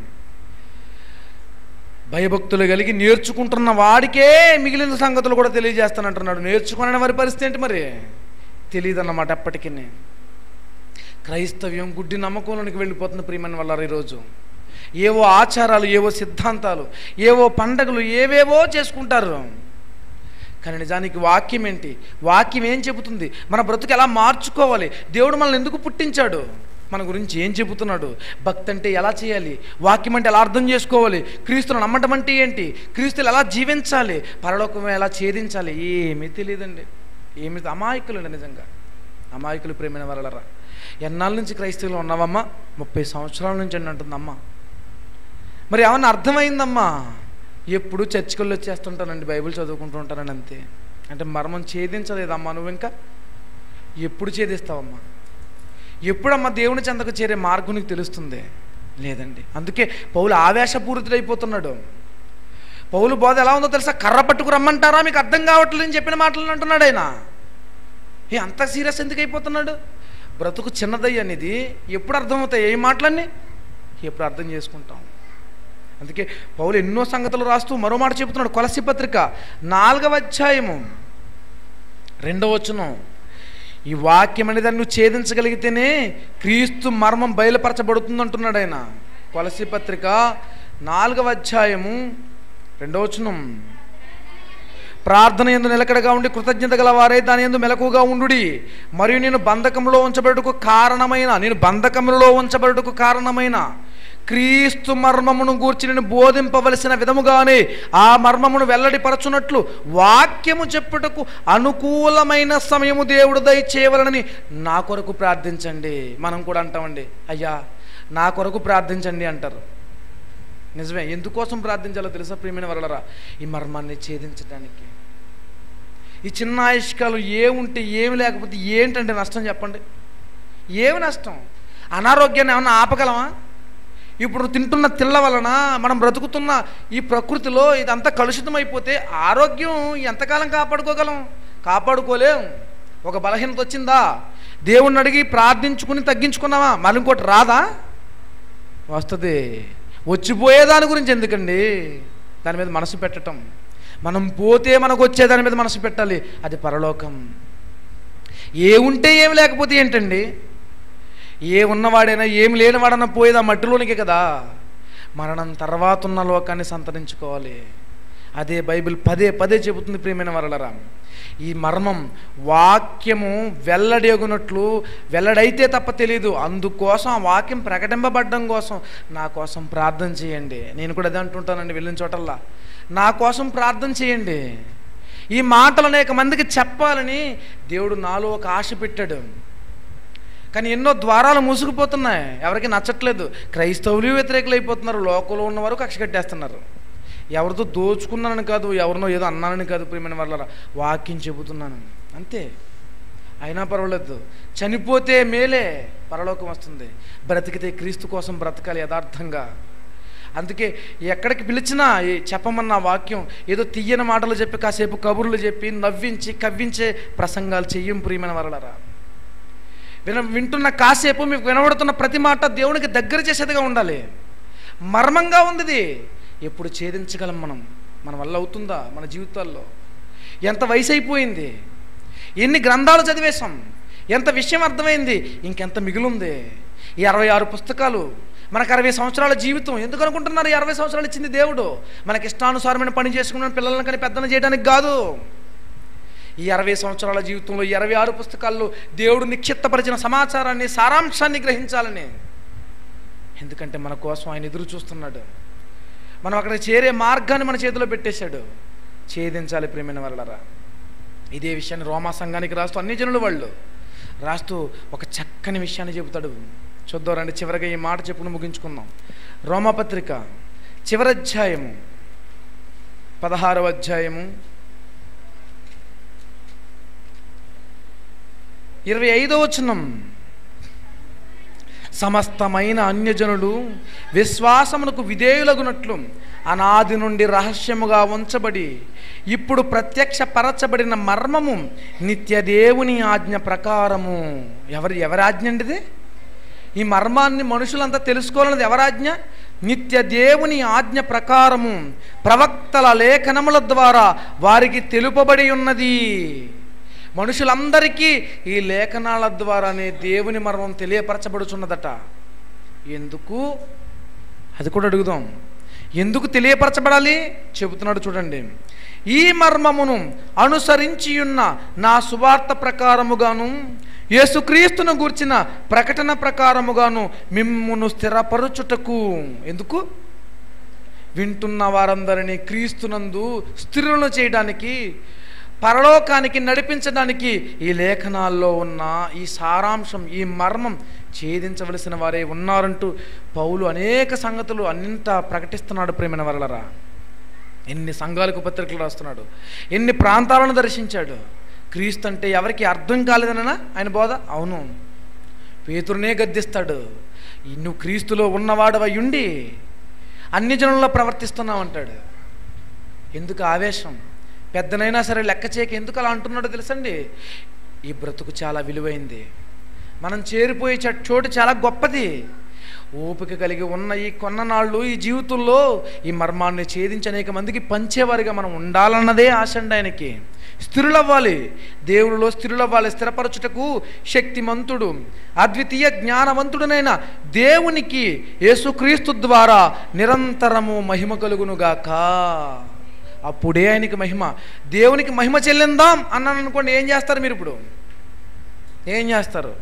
భయభక్తులు కలిగి నేర్చుకుంటున్న వాడికే మిగిలిన సంగతులు కూడా తెలియజేస్తానంటున్నాడు నేర్చుకునే వారి పరిస్థితి ఏంటి మరి తెలియదన్నమాట ఎప్పటికీ క్రైస్తవ్యం గుడ్డి నమ్మకంలోనికి వెళ్ళిపోతున్న ప్రియమైన వాళ్ళ ఈరోజు ఏవో ఆచారాలు ఏవో సిద్ధాంతాలు ఏవో పండగలు ఏవేవో చేసుకుంటారు కానీ నిజానికి వాక్యం ఏంటి వాక్యం ఏం చెబుతుంది మన బ్రతుకు ఎలా మార్చుకోవాలి దేవుడు మనల్ని ఎందుకు పుట్టించాడు మన గురించి ఏం చెబుతున్నాడు భక్తి అంటే ఎలా చేయాలి వాక్యం అంటే ఎలా అర్థం చేసుకోవాలి క్రీస్తును నమ్మటం అంటే ఏంటి క్రీస్తులు ఎలా జీవించాలి పరలోకం ఎలా ఛేదించాలి ఏమీ తెలియదండి ఏమి అమాయకులండి నిజంగా అమాయకులు ప్రేమైన వాళ్ళరా ఎన్నాళ్ళ నుంచి క్రైస్తవులు ఉన్నావమ్మా ముప్పై సంవత్సరాల నుంచి అని అంటుందమ్మా మరి ఏమన్నా అర్థమైందమ్మా ఎప్పుడు చర్చికల్లో వచ్చేస్తుంటానండి బైబిల్ చదువుకుంటూ ఉంటానని అంతే అంటే మర్మం ఛేదించలేదమ్మా నువ్వు ఇంకా ఎప్పుడు ఛేదిస్తావమ్మా ఎప్పుడమ్మా దేవుని చెంతకు చేరే మార్గం నీకు తెలుస్తుంది లేదండి అందుకే పౌలు ఆవేశపూరితుడైపోతున్నాడు పౌలు బోధ ఎలా ఉందో తెలుసా కర్ర పట్టుకు రమ్మంటారా మీకు అర్థం కావట్లేదు అని చెప్పిన మాటలు అంటున్నాడు ఆయన ఏ అంత సీరియస్ ఎందుకు అయిపోతున్నాడు బ్రతుకు చిన్నదయ్య అనేది ఎప్పుడు అర్థమవుతాయి ఏ మాటలన్నీ ఎప్పుడు అర్థం చేసుకుంటాం అందుకే పౌలు ఎన్నో సంగతులు రాస్తూ మరో మాట చెబుతున్నాడు కొలసి పత్రిక నాలుగవ అధ్యాయము రెండవ వచనం ఈ వాక్యం అనేది నువ్వు ఛేదించగలిగితేనే క్రీస్తు మర్మం బయలుపరచబడుతుంది అంటున్నాడు ఆయన కొలసి పత్రిక నాలుగవ అధ్యాయము రెండవ వచనం ప్రార్థన ఎందు నిలకడగా ఉండి కృతజ్ఞత గల వారే దాని ఎందు మెలకుగా ఉండుడి మరియు నేను బంధకంలో ఉంచబడుటకు కారణమైన నేను బంధకములో ఉంచబడుటకు కారణమైన క్రీస్తు మర్మమును గూర్చి నేను బోధింపవలసిన విధముగానే ఆ మర్మమును వెల్లడిపరచునట్లు వాక్యము చెప్పుటకు అనుకూలమైన సమయము దేవుడు దయచేయవలనని నా కొరకు ప్రార్థించండి మనం కూడా అంటామండి అయ్యా నా కొరకు ప్రార్థించండి అంటారు నిజమే ఎందుకోసం ప్రార్థించాలో తెలుసా ప్రియమైన వరలరా ఈ మర్మాన్ని ఛేదించడానికి ఈ చిన్న ఆయుష్కాలు ఏముంటే ఏమి లేకపోతే ఏంటంటే నష్టం చెప్పండి ఏమి నష్టం అనారోగ్యాన్ని ఏమన్నా ఆపగలమా ఇప్పుడు తింటున్న తిళ్ళ వలన మనం బ్రతుకుతున్న ఈ ప్రకృతిలో ఇదంతా కలుషితమైపోతే ఆరోగ్యం ఎంతకాలం కాపాడుకోగలం కాపాడుకోలేం ఒక బలహీనత వచ్చిందా దేవుణ్ణి అడిగి ప్రార్థించుకుని తగ్గించుకున్నావా మరి ఇంకోటి రాదా వస్తుంది వచ్చిపోయే దాని గురించి ఎందుకండి దాని మీద మనసు పెట్టటం మనం పోతే మనకు వచ్చే దాని మీద మనసు పెట్టాలి అది పరలోకం ఏ ఉంటే ఏమి లేకపోతే ఏంటండి ఏ ఉన్నవాడైనా ఏమి లేనివాడన్నా పోయేది ఆ మట్టిలోనికే కదా మరణం తర్వాత ఉన్న లోకాన్ని సంతరించుకోవాలి అదే బైబిల్ పదే పదే చెబుతుంది ప్రియమైన వరలరా ఈ మర్మం వాక్యము వెల్లడియగునట్లు వెల్లడైతే తప్ప తెలియదు అందుకోసం ఆ వాక్యం ప్రకటింపబడ్డం కోసం నా కోసం ప్రార్థన చేయండి నేను కూడా అదే అంటుంటానండి వెళ్ళిన చోటల్లా నా కోసం ప్రార్థన చేయండి ఈ మాటలు అనేక మందికి చెప్పాలని దేవుడు నాలో ఒక ఆశ పెట్టాడు కానీ ఎన్నో ద్వారాలు మూసుకుపోతున్నాయి ఎవరికి నచ్చట్లేదు క్రైస్తవులు వ్యతిరేకులు అయిపోతున్నారు లోకంలో ఉన్నవారు కక్ష కట్టేస్తున్నారు ఎవరితో దోచుకున్నానని కాదు ఎవరినో ఏదో అన్నానని కాదు ప్రియమైన వాళ్ళ వాక్యం చెబుతున్నాను అంతే అయినా పర్వాలేదు చనిపోతే మేలే పరలోకం వస్తుంది బ్రతికితే క్రీస్తు కోసం బ్రతకాలి యథార్థంగా అందుకే ఎక్కడికి పిలిచినా ఈ చెప్పమన్న వాక్యం ఏదో తీయని మాటలు చెప్పి కాసేపు కబుర్లు చెప్పి నవ్వించి కవ్వించే ప్రసంగాలు చెయ్యం ప్రియమైన వరలరా విన వింటున్న కాసేపు మీకు వినబడుతున్న ప్రతి మాట దేవునికి దగ్గర చేసేదిగా ఉండాలి మర్మంగా ఉంది ఇది ఎప్పుడు ఛేదించగలం మనం మన వల్ల అవుతుందా మన జీవితాల్లో ఎంత వయసు అయిపోయింది ఎన్ని గ్రంథాలు చదివేశాం ఎంత విషయం అర్థమైంది ఇంకెంత మిగిలింది ఈ అరవై ఆరు పుస్తకాలు మనకు అరవై సంవత్సరాల జీవితం ఎందుకు అనుకుంటున్నారు ఈ అరవై సంవత్సరాలు ఇచ్చింది దేవుడు మనకి ఇష్టానుసారమైన పని చేసుకున్న పిల్లలను కానీ పెద్దలను చేయడానికి కాదు ఈ అరవై సంవత్సరాల జీవితంలో ఈ ఇరవై ఆరు పుస్తకాల్లో దేవుడు నిక్షిప్తపరిచిన సమాచారాన్ని సారాంశాన్ని గ్రహించాలని ఎందుకంటే మన కోసం ఆయన ఎదురు చూస్తున్నాడు మనం అక్కడ చేరే మార్గాన్ని మన చేతిలో పెట్టేశాడు ఛేదించాలి ప్రేమైన వరలరా ఇదే విషయాన్ని రోమా సంఘానికి రాస్తూ అన్ని జనులు వాళ్ళు రాస్తూ ఒక చక్కని విషయాన్ని చెబుతాడు చూద్దాం రండి చివరిగా ఈ మాట చెప్పుకుని ముగించుకుందాం రోమాపత్రిక చివరి అధ్యాయము పదహారవ అధ్యాయము ఇరవై ఐదో వచనం సమస్తమైన అన్యజనులు విశ్వాసమునకు విధేయులగునట్లు అనాది నుండి రహస్యముగా ఉంచబడి ఇప్పుడు ప్రత్యక్ష పరచబడిన మర్మము నిత్య దేవుని ఆజ్ఞ ప్రకారము ఎవరి ఎవరి ఆజ్ఞ అండి ఇది ఈ మర్మాన్ని మనుషులంతా తెలుసుకోవాలన్నది ఎవరాజ్ఞ నిత్య దేవుని ఆజ్ఞ ప్రకారము ప్రవక్తల లేఖనముల ద్వారా వారికి తెలుపబడి ఉన్నది మనుషులందరికీ ఈ లేఖనాల ద్వారానే దేవుని మర్మం తెలియపరచబడుచున్నదట ఎందుకు అది కూడా అడుగుదాం ఎందుకు తెలియపరచబడాలి చెబుతున్నాడు చూడండి ఈ మర్మమును అనుసరించి ఉన్న నా సువార్త ప్రకారముగాను యేసుక్రీస్తును గూర్చిన ప్రకటన ప్రకారముగాను మిమ్మును స్థిరపరచుటకు ఎందుకు వింటున్న వారందరినీ క్రీస్తునందు స్థిరులను చేయడానికి పరలోకానికి నడిపించడానికి ఈ లేఖనాల్లో ఉన్న ఈ సారాంశం ఈ మర్మం ఛేదించవలసిన వారే ఉన్నారంటూ పౌలు అనేక సంగతులు అన్నింత ప్రకటిస్తున్నాడు ప్రేమైన వరలరా ఎన్ని సంఘాలకు పత్రికలు రాస్తున్నాడు ఎన్ని ప్రాంతాలను దర్శించాడు క్రీస్తు అంటే ఎవరికి అర్థం కాలేదనన్నా ఆయన బోధ అవును పేతురునే గద్దిస్తాడు ఈ నువ్వు క్రీస్తులో ఉన్నవాడవై ఉండి అన్ని జనుల్లో ప్రవర్తిస్తున్నావు అంటాడు ఎందుకు ఆవేశం పెద్దనైనా సరే లెక్క చేయక ఎందుకు అలా అంటున్నాడో తెలుసండి ఈ బ్రతుకు చాలా విలువైంది మనం చేరిపోయే చ- చోటు చాలా గొప్పది ఓపిక కలిగి ఉన్న ఈ కొన్ననాళ్ళు ఈ జీవితంలో ఈ మర్మాన్ని ఛేదించి అనేక మందికి పంచేవారిగా మనం ఉండాలన్నదే ఆశ అండి ఆయనకి స్థిరులవ్వాలి దేవుడిలో స్థిరులవ్వాలి స్థిరపరచుటకు శక్తిమంతుడు అద్వితీయ జ్ఞానవంతుడనైన దేవునికి యేసుక్రీస్తు ద్వారా నిరంతరము మహిమ కలుగునుగాక అప్పుడే ఆయనకి మహిమ దేవునికి మహిమ చెల్లిందాం అన్నాను అనుకోండి ఏం చేస్తారు మీరు ఇప్పుడు ఏం చేస్తారు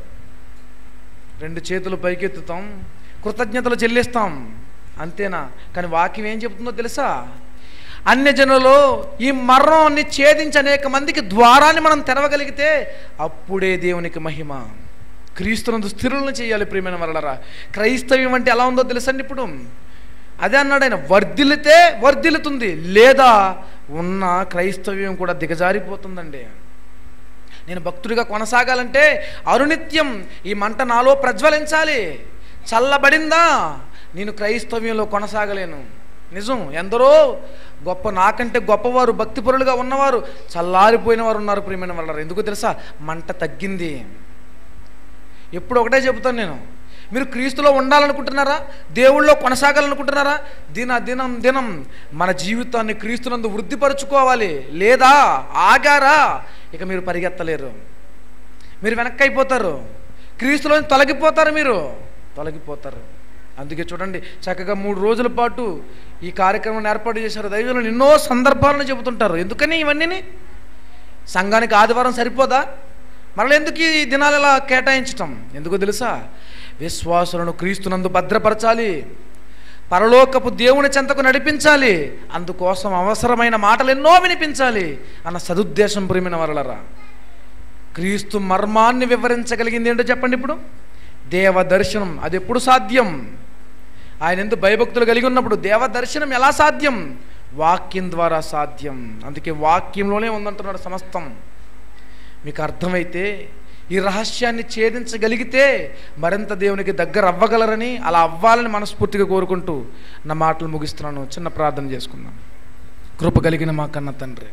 రెండు చేతులు పైకెత్తుతాం కృతజ్ఞతలు చెల్లిస్తాం అంతేనా కానీ వాక్యం ఏం చెప్తుందో తెలుసా అన్యజనులు ఈ మరణాన్ని ఛేదించి అనేక మందికి ద్వారాన్ని మనం తెరవగలిగితే అప్పుడే దేవునికి మహిమ క్రీస్తునందు స్థిరులను చేయాలి ప్రియమైన వరలరా క్రైస్తవ్యం అంటే ఎలా ఉందో తెలుసండి ఇప్పుడు అదే అన్నాడు ఆయన వర్ధిల్లితే వర్ధిల్లుతుంది లేదా ఉన్న క్రైస్తవ్యం కూడా దిగజారిపోతుందండి నేను భక్తుడిగా కొనసాగాలంటే అరునిత్యం ఈ మంట నాలో ప్రజ్వలించాలి చల్లబడిందా నేను క్రైస్తవ్యంలో కొనసాగలేను నిజం ఎందరో గొప్ప నాకంటే గొప్పవారు భక్తిపరులుగా ఉన్నవారు చల్లారిపోయిన వారు ఉన్నారు ప్రియమైన వాళ్ళు ఎందుకు తెలుసా మంట తగ్గింది ఎప్పుడు ఒకటే చెబుతాను నేను మీరు క్రీస్తులో ఉండాలనుకుంటున్నారా దేవుళ్ళో కొనసాగాలనుకుంటున్నారా దిన దినం దినం మన జీవితాన్ని క్రీస్తునందు వృద్ధిపరచుకోవాలి లేదా ఆగారా ఇక మీరు పరిగెత్తలేరు మీరు వెనక్కి అయిపోతారు క్రీస్తులో తొలగిపోతారు మీరు తొలగిపోతారు అందుకే చూడండి చక్కగా మూడు రోజుల పాటు ఈ కార్యక్రమాన్ని ఏర్పాటు చేశారు దైవంలో ఎన్నో సందర్భాలను చెబుతుంటారు ఎందుకని ఇవన్నీ సంఘానికి ఆదివారం సరిపోదా మరలా ఎందుకు ఈ దినాలు ఇలా కేటాయించటం ఎందుకో తెలుసా విశ్వాసులను క్రీస్తునందు భద్రపరచాలి పరలోకపు దేవుని చెంతకు నడిపించాలి అందుకోసం అవసరమైన మాటలు ఎన్నో వినిపించాలి అన్న సదుద్దేశం ప్రియమైన వరలరా క్రీస్తు మర్మాన్ని వివరించగలిగింది ఏంటో చెప్పండి ఇప్పుడు దేవ దర్శనం అది ఎప్పుడు సాధ్యం ఆయన ఎందుకు భయభక్తులు కలిగి ఉన్నప్పుడు దేవ దర్శనం ఎలా సాధ్యం వాక్యం ద్వారా సాధ్యం అందుకే వాక్యంలోనే ఉందంటున్నాడు సమస్తం మీకు అర్థమైతే ఈ రహస్యాన్ని ఛేదించగలిగితే మరింత దేవునికి దగ్గర అవ్వగలరని అలా అవ్వాలని మనస్ఫూర్తిగా కోరుకుంటూ నా మాటలు ముగిస్తున్నాను చిన్న ప్రార్థన చేసుకుందాం కృప కలిగిన మా కన్న తండ్రి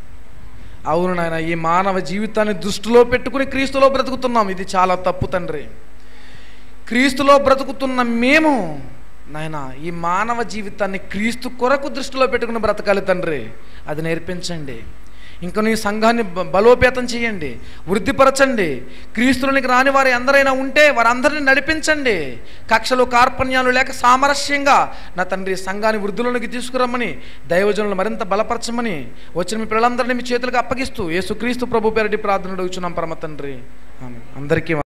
అవును నాయన ఈ మానవ జీవితాన్ని దృష్టిలో పెట్టుకుని క్రీస్తులో బ్రతుకుతున్నాం ఇది చాలా తప్పు తండ్రి క్రీస్తులో బ్రతుకుతున్న మేము నాయన ఈ మానవ జీవితాన్ని క్రీస్తు కొరకు దృష్టిలో పెట్టుకుని బ్రతకాలి తండ్రి అది నేర్పించండి ఇంకా నీ సంఘాన్ని బ- బలోపేతం చేయండి వృద్ధిపరచండి క్రీస్తునికి రాని వారు ఎందరైనా ఉంటే వారందరిని నడిపించండి కక్షలు కార్పణ్యాలు లేక సామరస్యంగా నా తండ్రి సంఘాన్ని వృద్ధులలోకి తీసుకురమ్మని దైవజనులు మరింత బలపరచమని వచ్చిన మీ పిల్లలందరినీ మీ చేతులకు అప్పగిస్తూ యేసుక్రీస్తు ప్రభు పేరటి ప్రార్థన అడుగుచున్నాం పరమ తండ్రి ఆమె అందరికీ